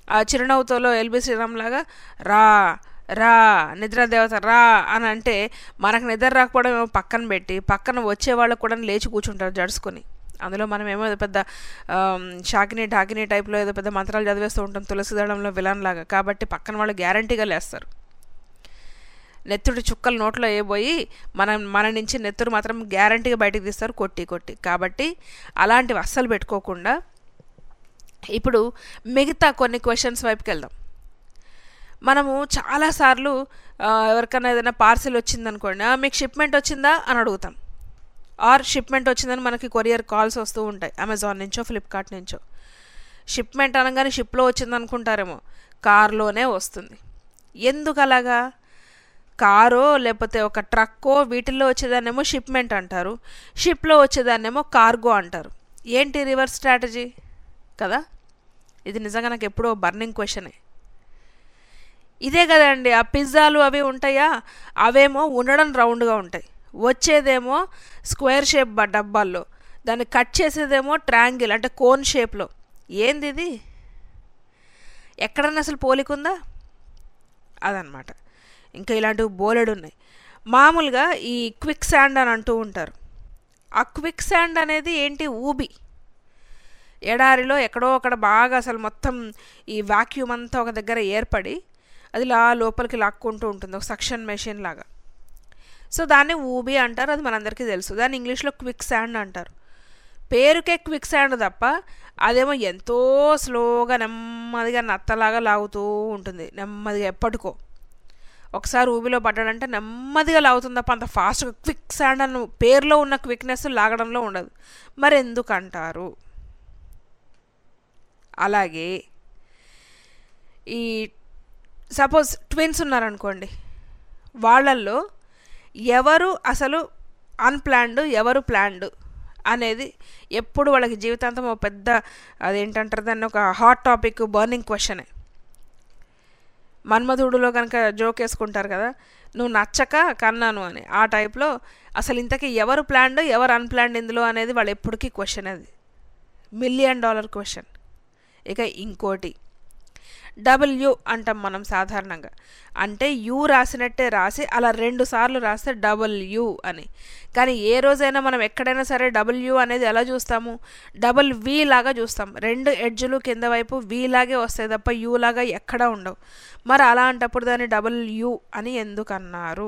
ఆ చిరునవ్వుతోలో ఎల్బి శ్రీరామ్ లాగా రా రా నిద్ర దేవత రా అని అంటే మనకు నిద్ర రాకపోవడం ఏమో పక్కన పెట్టి పక్కన వచ్చే వాళ్ళకు కూడా లేచి కూర్చుంటారు జడుచుకొని అందులో మనం ఏమో ఏదో పెద్ద ఆమ్, షాకిని ఢాకిని టైప్లో ఏదో పెద్ద మంత్రాలు చదివేస్తూ ఉంటాం తులసి దళంలో విలన్ లాగా కాబట్టి పక్కన వాళ్ళు గ్యారంటీగా లేస్తారు నెత్తుడి చుక్కలు నోట్లో వేయబోయి మనం మన నుంచి నెత్తురు మాత్రం గ్యారంటీగా బయటకు తీస్తారు కొట్టి కొట్టి కాబట్టి అలాంటివి అస్సలు పెట్టుకోకుండా ఇప్పుడు మిగతా కొన్ని క్వశ్చన్స్ వైపుకి వెళ్దాం మనము చాలాసార్లు ఆ, ఎవరికైనా ఏదైనా పార్సిల్ వచ్చిందనుకోండి "ఆ, మీకు షిప్మెంట్ వచ్చిందా అని అడుగుతాం ఆర్ షిప్మెంట్ వచ్చిందని మనకి కొరియర్ కాల్స్ వస్తూ ఉంటాయి అమెజాన్ నుంచో ఫ్లిప్కార్ట్ నుంచో షిప్మెంట్ అనగానే షిప్లో వచ్చింది అనుకుంటారేమో కార్లోనే వస్తుంది ఎందుకు అలాగా కారో లేకపోతే ఒక ట్రక్కో వీటిల్లో వచ్చేదాన్నేమో షిప్మెంట్ అంటారు షిప్లో వచ్చేదాన్నేమో కార్గో అంటారు ఏంటి రివర్స్ స్ట్రాటజీ కదా ఇది నిజంగా నాకు ఎప్పుడో బర్నింగ్ క్వశ్చనే ఇదే కదండి ఆ పిజ్జాలు అవి ఉంటాయా అవేమో ఉండడం రౌండ్గా ఉంటాయి వచ్చేదేమో స్క్వేర్ షేప్ బ- డబ్బాల్లో దాన్ని కట్ చేసేదేమో ట్రాంగిల్ అంటే కోన్ షేప్లో ఏంది ఇది ఎక్కడన్నా అసలు పోలికుందా అదనమాట ఇంకా ఇలాంటివి బోలెడు ఉన్నాయి మామూలుగా ఈ క్విక్ శాండ్ అని అంటూ ఉంటారు ఆ క్విక్ శాండ్ అనేది ఏంటి ఊబి ఎడారిలో ఎక్కడో అక్కడ బాగా అసలు మొత్తం ఈ వాక్యూమ్ అంతా ఒక దగ్గర ఏర్పడి అది లా లోపలికి లాక్కుంటూ ఉంటుంది ఒక సక్షన్ మెషిన్ లాగా సో దాన్ని ఊబి అంటారు అది మనందరికీ తెలుసు దాన్ని ఇంగ్లీష్లో క్విక్ శాండ్ అంటారు పేరుకే క్విక్ శాండ్ తప్ప అదేమో ఎంతో స్లోగా నెమ్మదిగా నత్తలాగా లాగుతూ ఉంటుంది నెమ్మదిగా ఎప్పటికో ఒకసారి ఊబిలో పడ్డాడంటే నెమ్మదిగా లాగుతుంది తప్ప అంత ఫాస్ట్గా క్విక్ శాండ్ అన్న పేరులో ఉన్న క్విక్నెస్ లాగడంలో ఉండదు మరి ఎందుకంటారు అలాగే ఈ సపోజ్ ట్విన్స్ ఉన్నారనుకోండి వాళ్ళల్లో ఎవరు అసలు అన్ప్లాన్డ్ ఎవరు ప్లాన్డ్ అనేది ఎప్పుడు వాళ్ళకి జీవితాంతం ఒక పెద్ద అదేంటంటారు దాన్ని ఒక హాట్ టాపిక్ బర్నింగ్ క్వశ్చనే మన్మధుడులో కనుక జోక్ వేసుకుంటారు కదా నువ్వు నచ్చక కన్నాను అని ఆ టైప్లో అసలు ఇంతకీ ఎవరు ప్లాన్డ్ ఎవరు అన్ప్లాన్డ్ ఇందులో అనేది వాళ్ళు ఎప్పటికీ క్వశ్చన్ అది మిలియన్ డాలర్ క్వశ్చన్ ఇక ఇంకోటి డబ్ల్యూ అంటాం మనం సాధారణంగా అంటే యూ రాసినట్టే రాసి అలా రెండు సార్లు రాస్తే డబల్యూ అని కానీ ఏ రోజైనా మనం ఎక్కడైనా సరే డబల్యూ అనేది ఎలా చూస్తాము డబల్ వి లాగా చూస్తాం రెండు ఎడ్జులు కింద వైపు వి లాగే వస్తాయి తప్ప యూ లాగా ఎక్కడా ఉండవు మరి అలాంటప్పుడు దాన్ని డబల్ యూ అని ఎందుకు అన్నారు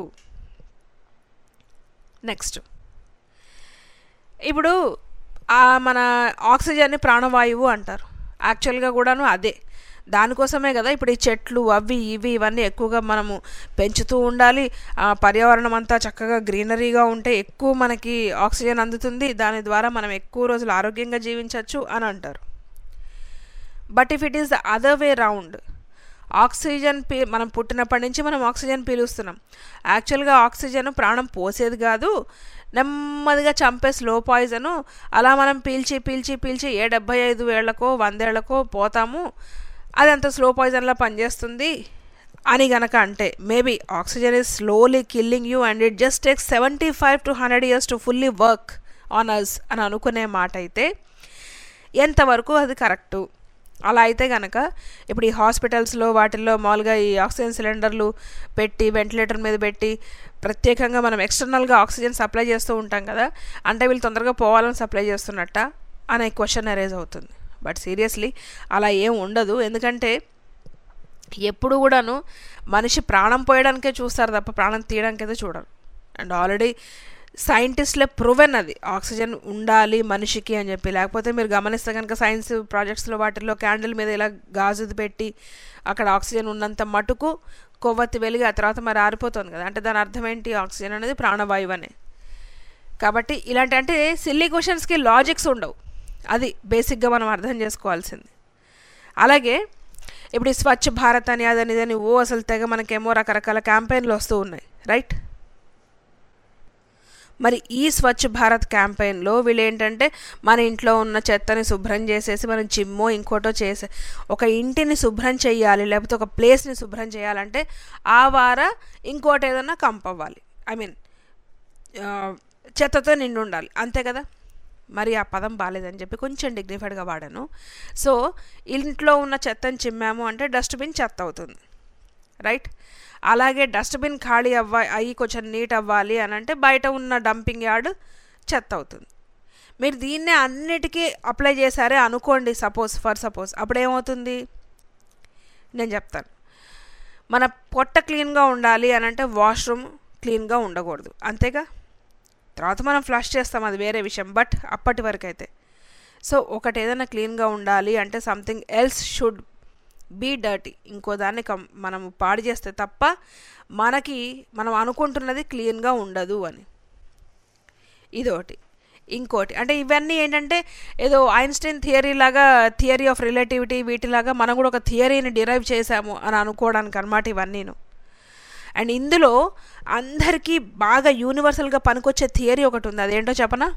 నెక్స్ట్ ఇప్పుడు ఆ మన ఆక్సిజన్ని ప్రాణవాయువు అంటారు యాక్చువల్గా కూడాను అదే దానికోసమే కదా ఇప్పుడు ఈ చెట్లు అవి ఇవి ఇవన్నీ ఎక్కువగా మనము పెంచుతూ ఉండాలి ఆ పర్యావరణం అంతా చక్కగా గ్రీనరీగా ఉంటే ఎక్కువ మనకి ఆక్సిజన్ అందుతుంది దాని ద్వారా మనం ఎక్కువ రోజులు ఆరోగ్యంగా జీవించవచ్చు అని అంటారు but if it is the other way round oxygen పీ మనం పుట్టినప్పటి నుంచి మనం ఆక్సిజన్ పీలుస్తున్నాం యాక్చువల్గా ఆక్సిజన్ ప్రాణం పోసేది కాదు నెమ్మదిగా చంపే స్లో పాయిజను అలా మనం పీల్చి పీల్చి పీల్చి ఏ డెబ్బై ఐదు ఏళ్లకో వందేళ్లకో పోతాము అది అంత స్లో పాయిజన్లా పనిచేస్తుంది అని గనక అంటే maybe oxygen is slowly killing you and it just takes seventy five to hundred years to fully work on us అని అనుకునే మాట అయితే ఎంతవరకు అది కరెక్టు అలా అయితే కనుక ఇప్పుడు ఈ హాస్పిటల్స్లో వాటిల్లో మామూలుగా ఈ ఆక్సిజన్ సిలిండర్లు పెట్టి వెంటిలేటర్ మీద పెట్టి ప్రత్యేకంగా మనం ఎక్స్టర్నల్గా ఆక్సిజన్ సప్లై చేస్తూ ఉంటాం కదా అంటే వీళ్ళు తొందరగా పోవాలని సప్లై చేస్తున్నట్ట అనే క్వశ్చన్ అరేజ్ అవుతుంది బట్ సీరియస్లీ అలా ఏం ఉండదు ఎందుకంటే ఎప్పుడు కూడాను మనిషి ప్రాణం పోయడానికే చూస్తారు తప్ప ప్రాణం తీయడానికి అయితే చూడరు అండ్ ఆల్రెడీ సైంటిస్ట్లే ప్రూవెన్ అది ఆక్సిజన్ ఉండాలి మనిషికి అని చెప్పి లేకపోతే మీరు గమనిస్తే కనుక సైన్స్ ప్రాజెక్ట్స్లో వాటిల్లో క్యాండిల్ మీద ఇలా గాజుది పెట్టి అక్కడ ఆక్సిజన్ ఉన్నంత మటుకు కొవ్వొత్తి వెలిగి ఆ తర్వాత మరి ఆరిపోతుంది కదా అంటే దాని అర్థం ఏంటి ఆక్సిజన్ అనేది ప్రాణవాయువు అనే కాబట్టి ఇలాంటి అంటే సిల్లీ క్వశ్చన్స్కి లాజిక్స్ ఉండవు అది బేసిక్గా మనం అర్థం చేసుకోవాల్సింది అలాగే ఇప్పుడు ఈ స్వచ్ఛ భారత్ అని అదని ఇదని ఓ అసలు తెగ మనకేమో రకరకాల క్యాంపెయిన్లు వస్తూ ఉన్నాయి రైట్ మరి ఈ స్వచ్ఛ భారత్ క్యాంపెయిన్లో వీళ్ళు ఏంటంటే మన ఇంట్లో ఉన్న చెత్తని శుభ్రం చేసేసి మనం జిమ్మో ఇంకోటో చేసే ఒక ఇంటిని శుభ్రం చేయాలి లేకపోతే ఒక ప్లేస్ని శుభ్రం చేయాలంటే ఆ వార ఇంకోటి ఏదన్నా కంప్ అవ్వాలి ఐ మీన్ చెత్తతో నిండి ఉండాలి అంతే కదా మరి ఆ పదం బాగాలేదని చెప్పి కొంచెం డిగ్నిఫైడ్గా వాడాను సో ఇంట్లో ఉన్న చెత్తని చిమ్మాము అంటే డస్ట్బిన్ చెత్త అవుతుంది రైట్ అలాగే డస్ట్బిన్ ఖాళీ అవ్వ అయ్యి కొంచెం నీట్ అవ్వాలి అని అంటే బయట ఉన్న డంపింగ్ యార్డ్ చెత్త అవుతుంది మీరు దీన్నే అన్నిటికీ అప్లై చేశారే అనుకోండి సపోజ్ ఫర్ సపోజ్ అప్పుడు ఏమవుతుంది నేను చెప్తాను మన పొట్ట క్లీన్గా ఉండాలి అని అంటే వాష్రూమ్ క్లీన్గా ఉండకూడదు అంతేగా తర్వాత మనం ఫ్లష్ చేస్తాం అది వేరే విషయం బట్ అప్పటి వరకు అయితే సో ఒకటి ఏదైనా క్లీన్గా ఉండాలి అంటే something else should be dirty ఇంకో దాన్ని కం మనం పాడు చేస్తే తప్ప మనకి మనం అనుకుంటున్నది క్లీన్గా ఉండదు అని ఇదొకటి ఇంకోటి అంటే ఇవన్నీ ఏంటంటే ఏదో ఐన్స్టైన్ థియరీ లాగా థియరీ ఆఫ్ రిలేటివిటీ వీటిలాగా మనం కూడా ఒక థియరీని డిరైవ్ చేశాము అని అనుకోవడానికి అనమాట ఇవన్నీను అండ్ ఇందులో అందరికీ బాగా యూనివర్సల్గా పనికొచ్చే థియరీ ఒకటి ఉంది అదేంటో చెప్పనా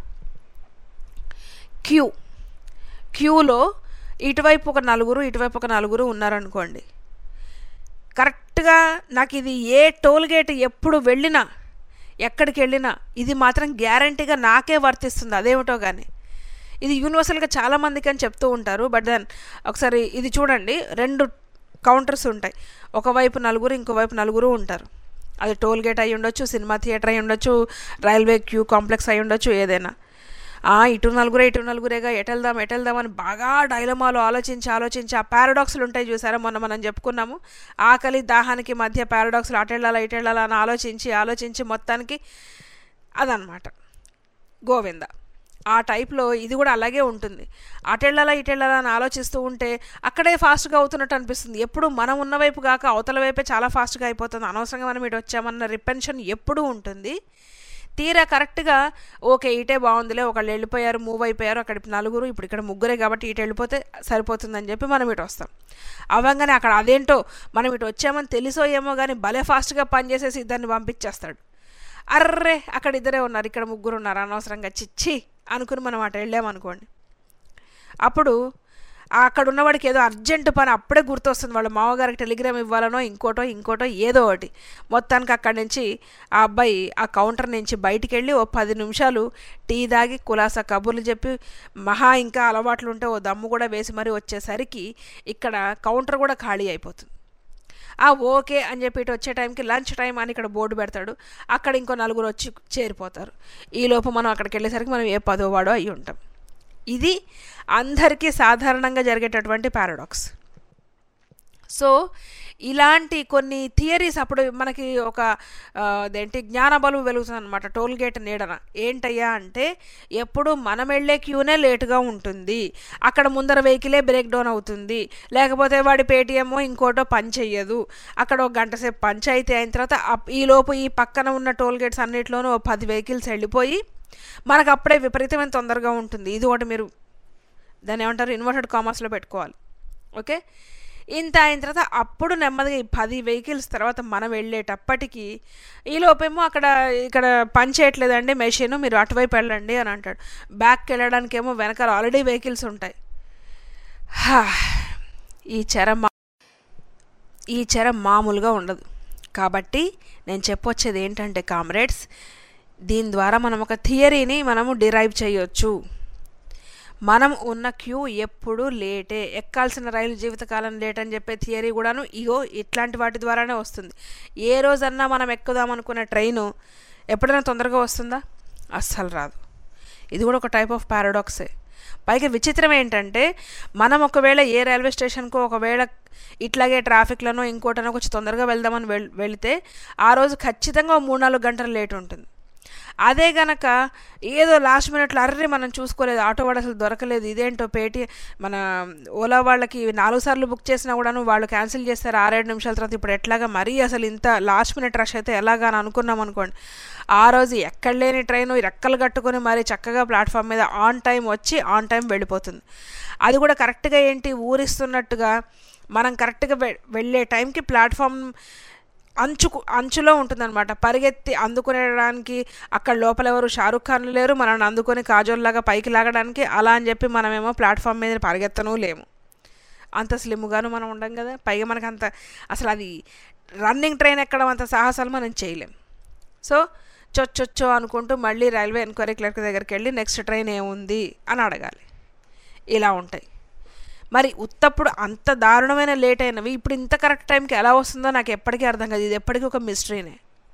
క్యూ క్యూలో ఇటువైపు ఒక నలుగురు ఇటువైపు ఒక నలుగురు ఉన్నారనుకోండి కరెక్ట్గా నాకు ఇది ఏ టోల్ గేట్ ఎప్పుడు వెళ్ళినా ఎక్కడికి వెళ్ళినా ఇది మాత్రం గ్యారంటీగా నాకే వర్తిస్తుంది అదేమిటో కానీ ఇది యూనివర్సల్గా చాలామందికి అని చెప్తూ ఉంటారు బట్ దెన్ ఒకసారి ఇది చూడండి రెండు కౌంటర్స్ ఉంటాయి ఒకవైపు నలుగురు ఇంకోవైపు నలుగురు ఉంటారు అది టోల్ గేట్ అయి ఉండొచ్చు సినిమా థియేటర్ అయి ఉండొచ్చు రైల్వే క్యూ కాంప్లెక్స్ అయి ఉండొచ్చు ఏదైనా ఆ, ఇటు నలుగురే ఇటు నలుగురేగా ఎటెళ్దాం ఎటెళ్దాం అని బాగా డైలమాలో ఆలోచించి ఆలోచించి ఆ పారాడాక్స్లు ఉంటాయి చూసారా మొన్న మనం చెప్పుకున్నాము ఆకలి దాహానికి మధ్య పారాడాక్స్లు అటెళ్ళాలా ఇటెళ్ళాలా అని ఆలోచించి ఆలోచించి మొత్తానికి అదనమాట గోవింద ఆ టైప్లో ఇది కూడా అలాగే ఉంటుంది అటెళ్ళాలా ఇటెళ్ళాలా అని ఆలోచిస్తూ ఉంటే అక్కడే ఫాస్ట్గా అవుతున్నట్టు అనిపిస్తుంది ఎప్పుడు మనం ఉన్న వైపు కాక అవతల వైపే చాలా ఫాస్ట్గా అయిపోతుంది అనవసరంగా మనం ఇటు వచ్చామన్న రిపెన్షన్ ఎప్పుడూ ఉంటుంది తీరా కరెక్ట్గా ఓకే ఇటే బాగుందిలే ఒకళ్ళు వెళ్ళిపోయారు మూవ్ అయిపోయారు అక్కడ ఇప్పుడు నలుగురు ఇప్పుడు ఇక్కడ ముగ్గురే కాబట్టి ఇటు వెళ్ళిపోతే సరిపోతుందని చెప్పి మనం ఇటు వస్తాం అవ్వగానే అక్కడ అదేంటో మనం ఇటు వచ్చామని తెలుసో ఏమో కానీ భలే ఫాస్ట్గా పనిచేసేసి ఇద్దరిని పంపించేస్తాడు అర్రే అక్కడ ఇద్దరే ఉన్నారు ఇక్కడ ముగ్గురు ఉన్నారు అనవసరంగా చిచ్చి అనుకుని మనం అటు వెళ్ళామనుకోండి అప్పుడు ఆ అక్కడ ఉన్నవాడికి ఏదో అర్జెంట్ పని అప్పుడే గుర్తొస్తుంది వాళ్ళ మామగారికి టెలిగ్రామ్ ఇవ్వాలనో ఇంకోటో ఇంకోటో ఏదో ఒకటి మొత్తానికి అక్కడి నుంచి ఆ అబ్బాయి ఆ కౌంటర్ నుంచి బయటికి వెళ్ళి ఓ పది నిమిషాలు టీ తాగి కులాసా కబుర్లు చెప్పి మహా ఇంకా అలవాట్లు ఉంటే ఓ దమ్ము కూడా వేసి మరీ వచ్చేసరికి ఇక్కడ కౌంటర్ కూడా ఖాళీ అయిపోతుంది ఆ ఓకే అని చెప్పి ఇటు వచ్చే టైంకి లంచ్ టైం అని ఇక్కడ బోర్డు పెడతాడు అక్కడ ఇంకో నలుగురు వచ్చి చేరిపోతారు ఈలోపు మనం అక్కడికి వెళ్ళేసరికి మనం ఏ పదో వాడో అయి ఉంటాం ఇది అందరికీ సాధారణంగా జరిగేటటువంటి పారాడాక్స్ సో ఇలాంటి కొన్ని థియరీస్ అప్పుడు మనకి ఒక ఆ, అదేంటి జ్ఞానబలం వెలుగుతుంది అనమాట టోల్ గేట్ నీడన ఏంటయ్యా అంటే ఎప్పుడు మనం వెళ్ళే క్యూనే లేటుగా ఉంటుంది అక్కడ ముందర వెహికలే బ్రేక్ డౌన్ అవుతుంది లేకపోతే వాడి పేటిఎం ఇంకోటో పని చెయ్యదు అక్కడ ఒక గంట సేపు పంచాయితీ అయిన తర్వాత అప్- ఈ లోపు ఈ పక్కన ఉన్న టోల్ గేట్స్ అన్నిటిలోనూ ఓ పది వెహికల్స్ వెళ్ళిపోయి మనకు అప్పుడే విపరీతమైన తొందరగా ఉంటుంది ఇది ఒకటి మీరు దాన్ని ఏమంటారు ఇన్వర్టెడ్ కామర్స్లో పెట్టుకోవాలి ఓకే ఇంత అయిన తర్వాత అప్పుడు నెమ్మదిగా ఈ పది వెహికల్స్ తర్వాత మనం వెళ్ళేటప్పటికి ఈ లోపేమో అక్కడ ఇక్కడ పని చేయట్లేదండి మెషిన్ మీరు అటువైపు వెళ్ళండి అని అంటాడు బ్యాక్కి వెళ్ళడానికి ఏమో వెనకాల ఆల్రెడీ వెహికల్స్ ఉంటాయి హా, ఈ చెర మా ఈ చెర మామూలుగా ఉండదు కాబట్టి నేను చెప్పొచ్చేది ఏంటంటే కామ్రేడ్స్ దీని ద్వారా మనం ఒక థియరీని మనము డిరైవ్ చేయొచ్చు మనం ఉన్న క్యూ ఎప్పుడు లేటే ఎక్కాల్సిన రైలు జీవితకాలం లేట్ అని చెప్పే థియరీ కూడాను ఇగో ఇట్లాంటి వాటి ద్వారానే వస్తుంది ఏ రోజన్నా మనం ఎక్కుదాం అనుకునే ట్రైను ఎప్పుడైనా తొందరగా వస్తుందా అస్సలు రాదు ఇది కూడా ఒక టైప్ ఆఫ్ పారాడాక్సే పైగా విచిత్రం ఏంటంటే మనం ఒకవేళ ఏ రైల్వే స్టేషన్కో ఒకవేళ ఇట్లాగే ట్రాఫిక్లోనో ఇంకోటనో కొంచెం తొందరగా వెళ్దామని వెళ్ వెళితే ఆ రోజు ఖచ్చితంగా ఓ మూడు నాలుగు గంటలు లేట్ ఉంటుంది అదే గనక ఏదో లాస్ట్ మినిట్లో అర్రే మనం చూసుకోలేదు ఆటో వాడు అసలు దొరకలేదు ఇదేంటో పేటీ మన ఓలా వాళ్ళకి నాలుగు సార్లు బుక్ చేసినా కూడాను వాళ్ళు క్యాన్సిల్ చేస్తారు ఆరేడు నిమిషాల తర్వాత ఇప్పుడు ఎట్లాగా మరీ అసలు ఇంత లాస్ట్ మినిట్ రష్ అయితే ఎలాగా అని అనుకున్నాం అనుకోండి ఆ రోజు ఎక్కడ లేని ట్రైన్ రెక్కలు కట్టుకొని మరి చక్కగా ప్లాట్ఫామ్ మీద ఆన్ టైం వచ్చి ఆన్ టైం వెళ్ళిపోతుంది అది కూడా కరెక్ట్గా ఏంటి ఊరిస్తున్నట్టుగా మనం కరెక్ట్గా వె- వెళ్ళే టైంకి ప్లాట్ఫామ్ అంచుకు అంచులో ఉంటుందన్నమాట పరిగెత్తి అందుకునేడానికి అక్కడ లోపల ఎవరు షారుఖ్ ఖాన్ లేరు మనల్ని అందుకొని కాజోల్లాగా పైకి లాగడానికి అలా అని చెప్పి మనమేమో ప్లాట్ఫామ్ మీద పరిగెత్తను లేము అంత స్లిమ్గాను మనం ఉండం కదా పైగా మనకు అంత అసలు అది రన్నింగ్ ట్రైన్ ఎక్కడం అంత సాహసాలు మనం చేయలేం సో చొచ్చొచ్చో అనుకుంటూ మళ్ళీ రైల్వే ఎంక్వైరీ క్లర్క్ దగ్గరికి వెళ్ళి నెక్స్ట్ ట్రైన్ ఏముంది అని అడగాలి ఇలా ఉంటాయి మరి ఉత్తప్పుడు అంత దారుణమైన లేట్ అయినవి ఇప్పుడు ఇంత కరెక్ట్ టైంకి ఎలా వస్తుందో నాకు ఎప్పటికీ అర్థం కాదు ఇది ఎప్పటికీ ఒక మిస్టరీనే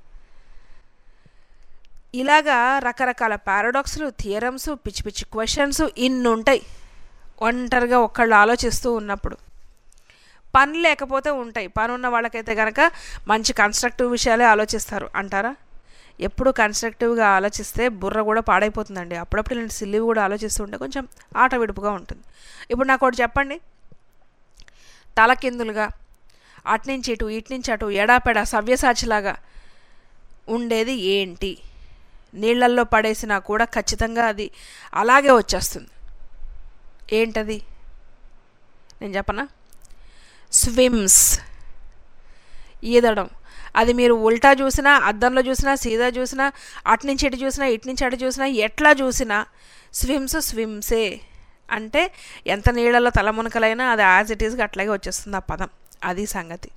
ఇలాగా రకరకాల పారాడాక్స్లు థియరమ్స్ పిచ్చి పిచ్చి క్వశ్చన్స్ ఇన్ని ఉంటాయి ఒంటరిగా ఒక్కళ్ళు ఆలోచిస్తూ ఉన్నప్పుడు పని లేకపోతే ఉంటాయి పని ఉన్న వాళ్ళకైతే కనుక మంచి కన్స్ట్రక్టివ్ విషయాలే ఆలోచిస్తారు అంటారా ఎప్పుడు కన్స్ట్రక్టివ్గా ఆలోచిస్తే బుర్ర కూడా పాడైపోతుందండి అప్పుడప్పుడు ఇలాంటి సిల్లివి కూడా ఆలోచిస్తుంటే కొంచెం ఆట విడుపుగా ఉంటుంది ఇప్పుడు నాకు ఒకటి చెప్పండి తలకిందులుగా అట్నుంచి ఇటు ఇటు నుంచి అటు ఎడాపెడా సవ్యసాచిలాగా ఉండేది ఏంటి నీళ్ళల్లో పడేసినా కూడా ఖచ్చితంగా అది అలాగే వచ్చేస్తుంది ఏంటది నేను చెప్పనా స్విమ్స్ ఈదడం అది మీరు ఉల్టా చూసినా అద్దంలో చూసినా సీదా చూసినా అటు నుంచి ఇటు చూసినా ఇటు నుంచి అటు చూసినా ఎట్లా చూసినా స్విమ్స్ స్విమ్సే అంటే ఎంత నీళ్ళలో తలమునకలైనా అది యాజ్ ఇట్ ఈస్గా అట్లాగే వచ్చేస్తుంది ఆ పదం అది సంగతి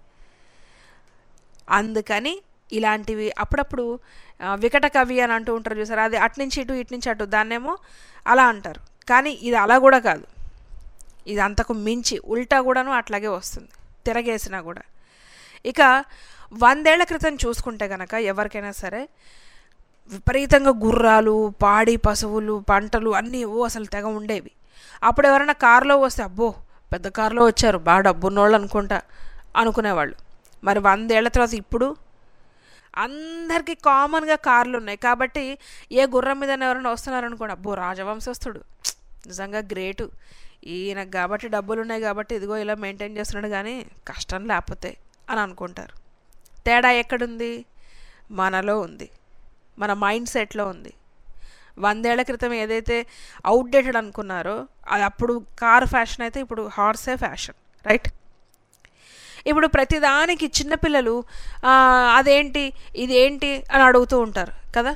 అందుకని ఇలాంటివి అప్పుడప్పుడు ఆ, వికట కవి అని అంటూ ఉంటారు చూసారు అది అటు నుంచి ఇటు ఇటు నుంచి అటు దాన్నేమో అలా అంటారు కానీ ఇది అలా కూడా కాదు ఇది అంతకు మించి ఉల్టా కూడాను అట్లాగే వస్తుంది తిరగేసినా కూడా ఇక వందేళ్ల క్రితం చూసుకుంటే గనక ఎవరికైనా సరే విపరీతంగా గుర్రాలు పాడి పశువులు పంటలు అన్నీ ఓ అసలు తెగ ఉండేవి అప్పుడు ఎవరైనా కారులో వస్తే అబ్బో పెద్ద కారులో వచ్చారు బాగా డబ్బున్నోళ్ళు అనుకుంటా అనుకునేవాళ్ళు మరి వందేళ్ల తర్వాత ఇప్పుడు అందరికీ కామన్గా కార్లు ఉన్నాయి కాబట్టి ఏ గుర్రం మీద ఎవరైనా వస్తున్నారనుకోండి అబ్బో రాజవంశస్థుడు నిజంగా గ్రేటు ఈయనకు కాబట్టి డబ్బులు ఉన్నాయి కాబట్టి ఇదిగో ఇలా మెయింటైన్ చేస్తున్నాడు కానీ కష్టం లేకపోతే అని అనుకుంటారు తేడా ఎక్కడుంది మనలో ఉంది మన మైండ్ సెట్లో ఉంది వందేళ్ల క్రితం ఏదైతే అవుట్డేటెడ్ అనుకున్నారో అది అప్పుడు కార్ ఫ్యాషన్ అయితే ఇప్పుడు హార్సే ఫ్యాషన్ రైట్ ఇప్పుడు ప్రతిదానికి చిన్నపిల్లలు "ఆ, అదేంటి ఇదేంటి అని అడుగుతూ ఉంటారు కదా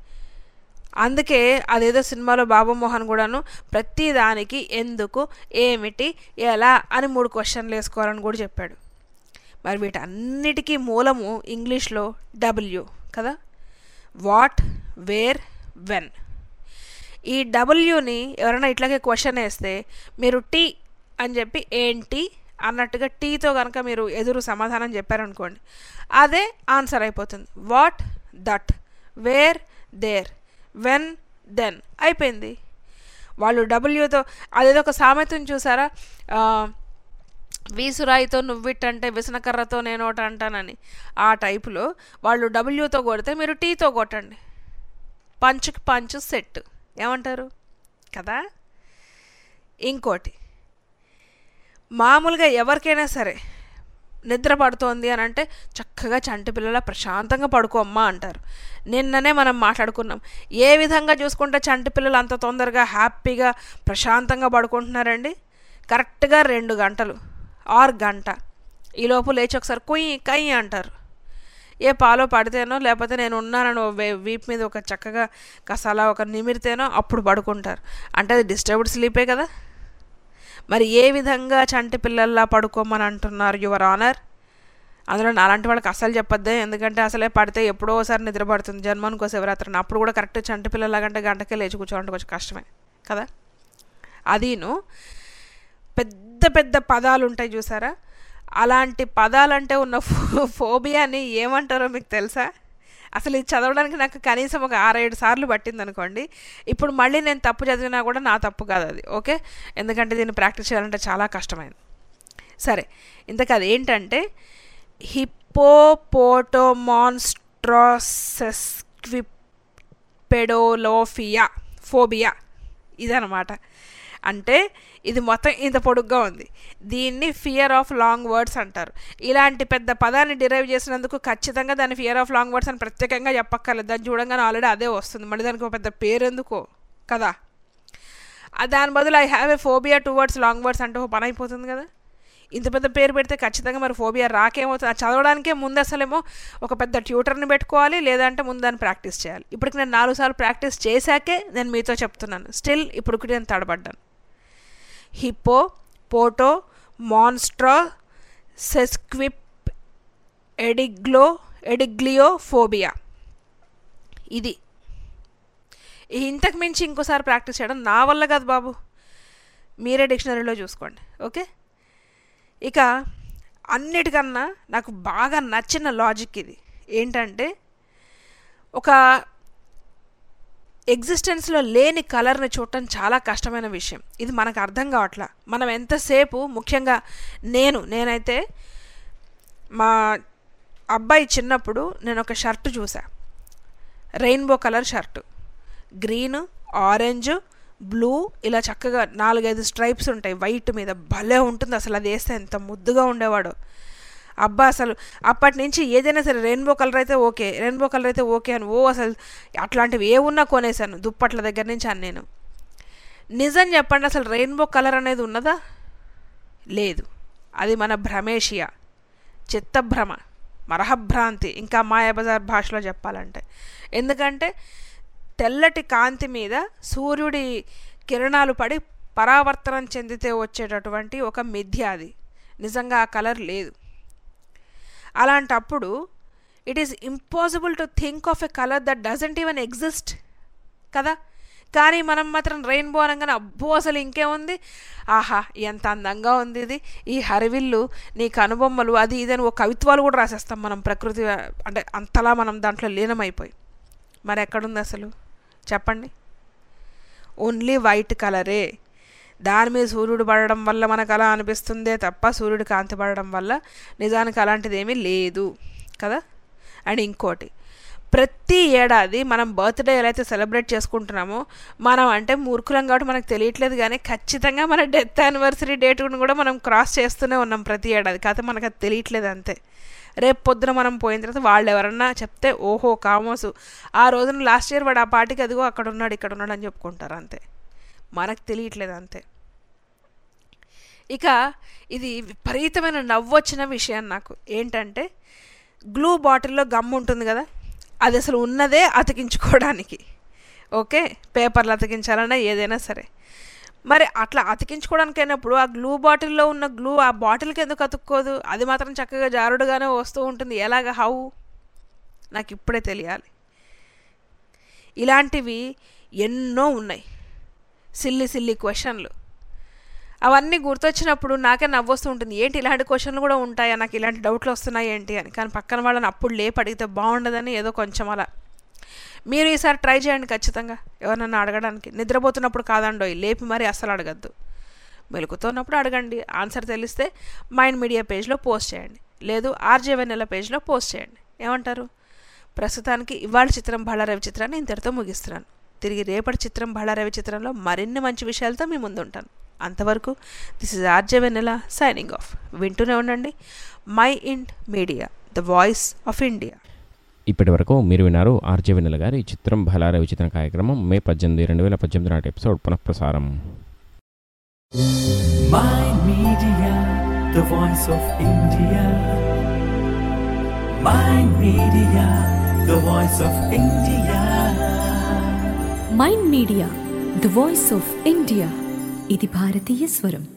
అందుకే అదేదో సినిమాలో బాబు మోహన్ కూడాను ప్రతిదానికి ఎందుకు ఏమిటి ఎలా అని మూడు క్వశ్చన్లు వేసుకోవాలని కూడా చెప్పాడు మరి వీటన్నిటికీ మూలము ఇంగ్లీష్లో డబ్ల్యూ కదా వాట్ వేర్ వెన్ ఈ డబ్ల్యూని ఎవరైనా ఇట్లాగే క్వశ్చన్ వేస్తే మీరు టీ అని చెప్పి ఏంటి అన్నట్టుగా టీతో కనుక మీరు ఎదురు సమాధానం చెప్పారనుకోండి అదే ఆన్సర్ అయిపోతుంది what that where there when then అయిపోయింది వాళ్ళు డబ్ల్యూతో అదేదో ఒక సామెతను చూసారా ఆ, వీసురాయితో నువ్విట్టంటే విసనకర్రతో నేనోట అంటానని ఆ టైపులో వాళ్ళు డబ్ల్యూతో కొడితే మీరు టీతో కొట్టండి పంచుకి పంచు సెట్ ఏమంటారు కదా ఇంకోటి మామూలుగా ఎవరికైనా సరే నిద్ర పడుతోంది అని అంటే చక్కగా చంటి పిల్లల ప్రశాంతంగా పడుకోమ్మా అంటారు నిన్ననే మనం మాట్లాడుకున్నాం ఏ విధంగా చూసుకుంటే చంటి పిల్లలు అంత తొందరగా హ్యాపీగా ప్రశాంతంగా పడుకుంటున్నారండి కరెక్ట్గా రెండు గంటలు ఆరు గంట ఈలోపు లేచి ఒకసారి కుయ్యి కయ్యి అంటారు ఏ పాలో పడితేనో లేకపోతే నేను ఉన్నానని ఓ వే- వీపు మీద ఒక చక్కగా కసాలా ఒక నిమిరితేనో అప్పుడు పడుకుంటారు అంటే అది డిస్టర్బ్డ్ స్లీపే కదా మరి ఏ విధంగా చంటి పిల్లల్లా పడుకోమని అంటున్నారు యువర్ ఆనర్ అందులో అలాంటి వాళ్ళకి అసలు చెప్పొద్దే ఎందుకంటే అసలే పడితే ఎప్పుడో ఒకసారి నిద్ర పడుతుంది జన్మానికో శివరాత్రిని అప్పుడు కూడా కరెక్ట్ చంటి పిల్లలాగంటే గంటకే లేచి కూర్చోవాలంటే కొంచెం కష్టమే కదా అదీను పెద్ద పెద్ద పదాలు ఉంటాయి చూసారా అలాంటి పదాలంటే ఉన్న ఫో ఫోబియాని ఏమంటారో మీకు తెలుసా అసలు ఇది చదవడానికి నాకు కనీసం ఒక ఆరేడు సార్లు పట్టింది అనుకోండి ఇప్పుడు మళ్ళీ నేను తప్పు చదివినా కూడా నా తప్పు కాదు అది ఓకే ఎందుకంటే దీన్ని ప్రాక్టీస్ చేయాలంటే చాలా కష్టమైంది సరే ఇంతకు అది ఏంటంటే హిప్పోపోటోమాన్స్ట్రాసెస్క్విపెడోలోఫియా ఫోబియా ఇదనమాట అంటే ఇది మొత్తం ఇంత పొడుగ్గా ఉంది దీన్ని ఫియర్ ఆఫ్ లాంగ్ వర్డ్స్ అంటారు ఇలాంటి పెద్ద పదాన్ని డిరైవ్ చేసినందుకు ఖచ్చితంగా దాన్ని ఫియర్ ఆఫ్ లాంగ్ వర్డ్స్ అని ప్రత్యేకంగా చెప్పక్కర్లేదు దాన్ని చూడంగానే ఆల్రెడీ అదే వస్తుంది మళ్ళీ దానికి ఒక పెద్ద పేరు ఎందుకో కదా ఆ దాని బదులు I have a phobia to words long words అంటే ఒక పని అయిపోతుంది కదా ఇంత పెద్ద పేరు పెడితే ఖచ్చితంగా మరి ఫోబియా రాకేమవుతుంది అది చదవడానికే ముందు అసలేమో ఒక పెద్ద ట్యూటర్ని పెట్టుకోవాలి లేదంటే ముందు దాన్ని ప్రాక్టీస్ చేయాలి ఇప్పటికి నేను నాలుగు సార్లు ప్రాక్టీస్ చేశాకే నేను మీతో చెప్తున్నాను స్టిల్ ఇప్పుడు నేను తడబడ్డాను hippopotomonstrosesquippedaliophobia ఇది ఇంతకు మించి ఇంకోసారి ప్రాక్టీస్ చేయడం నా వల్ల కాదు బాబు మీరే డిక్షనరీలో చూసుకోండి ఓకే ఇక అన్నిటికన్నా నాకు బాగా నచ్చిన లాజిక్ ఇది ఏంటంటే ఒక ఎగ్జిస్టెన్స్లో లేని కలర్ని చూడటం చాలా కష్టమైన విషయం ఇది మనకు అర్థం కావట్లా మనం ఎంతసేపు ముఖ్యంగా నేను నేనైతే మా అబ్బాయి చిన్నప్పుడు నేను ఒక షర్టు చూసా rainbow colour shirt green orange blue ఇలా చక్కగా నాలుగైదు స్ట్రైప్స్ ఉంటాయి వైట్ మీద భలే ఉంటుంది అసలు అది వేస్తే ఎంత ముద్దుగా ఉండేవాడు అబ్బా అసలు అప్పటి నుంచి ఏదైనా సరే రెయిన్బో కలర్ అయితే ఓకే రెయిన్బో కలర్ అయితే ఓకే అని ఓ అసలు అట్లాంటివి ఏ ఉన్నా కొనేసాను దుప్పట్ల దగ్గర నుంచి అని నేను నిజం చెప్పండి అసలు రెయిన్బో కలర్ అనేది ఉన్నదా లేదు అది మన భ్రమేషియా చిత్తభ్రమ మరహభ్రాంతి ఇంకా మాయాబజార్ భాషలో చెప్పాలంటే ఎందుకంటే తెల్లటి కాంతి మీద సూర్యుడి కిరణాలు పడి పరావర్తనం చెందితే వచ్చేటటువంటి ఒక మిథ్య అది నిజంగా ఆ కలర్ లేదు అలాంటప్పుడు it is impossible to think of a colour that doesn't even exist కదా కానీ మనం మాత్రం రెయిన్బో అనగానే అబ్బో అసలు ఇంకేముంది ఆహా ఎంత అందంగా ఉంది ఇది ఈ హరివిల్లు నీ కనుబొమ్మలు అది ఇదని ఒక కవిత్వాలు కూడా రాసేస్తాం మనం ప్రకృతి అంటే అంతలా మనం దాంట్లో లీనమైపోయి మరి ఎక్కడుంది అసలు చెప్పండి ఓన్లీ వైట్ కలరే దాని మీద సూర్యుడు పడడం వల్ల మనకు అలా అనిపిస్తుందే తప్ప సూర్యుడు కాంతి పడడం వల్ల నిజానికి అలాంటిది ఏమీ లేదు కదా అండ్ ఇంకోటి ప్రతి ఏడాది మనం బర్త్డే ఎలా అయితే సెలబ్రేట్ చేసుకుంటున్నామో మనం అంటే మూర్ఖులం కాబట్టి మనకు తెలియట్లేదు కానీ ఖచ్చితంగా మన డెత్ యానివర్సరీ డేట్ కూడా మనం క్రాస్ చేస్తూనే ఉన్నాం ప్రతి ఏడాది కాకపోతే మనకు అది తెలియట్లేదు అంతే రేపు పొద్దున మనం పోయిన తర్వాత వాళ్ళు ఎవరన్నా చెప్తే ఓహో కామోసు ఆ రోజున లాస్ట్ ఇయర్ వాడు ఆ పార్టీకి అదిగో అక్కడ ఉన్నాడు ఇక్కడ ఉన్నాడు అని చెప్పుకుంటారు అంతే మనకు తెలియట్లేదు అంతే ఇక ఇది విపరీతమైన నవ్వొచ్చిన విషయం నాకు ఏంటంటే గ్లూ బాటిల్లో గమ్ ఉంటుంది కదా అది అసలు ఉన్నదే అతికించుకోవడానికి ఓకే పేపర్లు అతికించాలన్నా ఏదైనా సరే మరి అట్లా అతికించుకోవడానికి అయినప్పుడు ఆ గ్లూ బాటిల్లో ఉన్న గ్లూ ఆ బాటిల్కి ఎందుకు అతుక్కోదు అది మాత్రం చక్కగా జారుడుగానే వస్తూ ఉంటుంది ఎలాగ హౌ నాకు ఇప్పుడే తెలియాలి ఇలాంటివి ఎన్నో ఉన్నాయి సిల్లి సిల్లి క్వశ్చన్లు అవన్నీ గుర్తొచ్చినప్పుడు నాకే నవ్వొస్తూ ఉంటుంది ఏంటి ఇలాంటి క్వశ్చన్లు కూడా ఉంటాయా నాకు ఇలాంటి డౌట్లు వస్తున్నాయి ఏంటి అని కానీ పక్కన వాళ్ళని అప్పుడు లేపి అడిగితే బాగుండదని ఏదో కొంచెం అలా మీరు ఈసారి ట్రై చేయండి ఖచ్చితంగా ఎవరన్నా అడగడానికి నిద్రపోతున్నప్పుడు కాదండో లేపి మరి అస్సలు అడగద్దు మెలుకుతున్నప్పుడు అడగండి ఆన్సర్ తెలిస్తే మైండ్ మీడియా పేజ్లో పోస్ట్ చేయండి లేదు ఆర్జే వెన్నెల పేజ్లో పోస్ట్ చేయండి ఏమంటారు ప్రస్తుతానికి ఇవాళ చిత్రం బళ్ళారవి చిత్రాన్ని ఇంతటితో ముగిస్తున్నాను తిరిగి రేపటి చిత్రం బళ్ళారవి చిత్రంలో మరిన్ని మంచి విషయాలతో మీ ముందు ఉంటాను అంతవరకు this is RJ Vennela signing off వింటూనే ఉండండి Mind Media the voice of India ఇప్పటి వరకు మీరు విన్నారు ఆర్జే వెన్నెల గారి చిత్రం భలార విచిత్ర కార్యక్రమం మే పద్దెనిమిది రెండు వేల పద్దెనిమిది నాటి ఎపిసోడ్ పునఃప్రసారం Mind Media, the voice of India. Mind Media, the voice of India. Mind media the voice of India ఇది భారతీయ స్వరం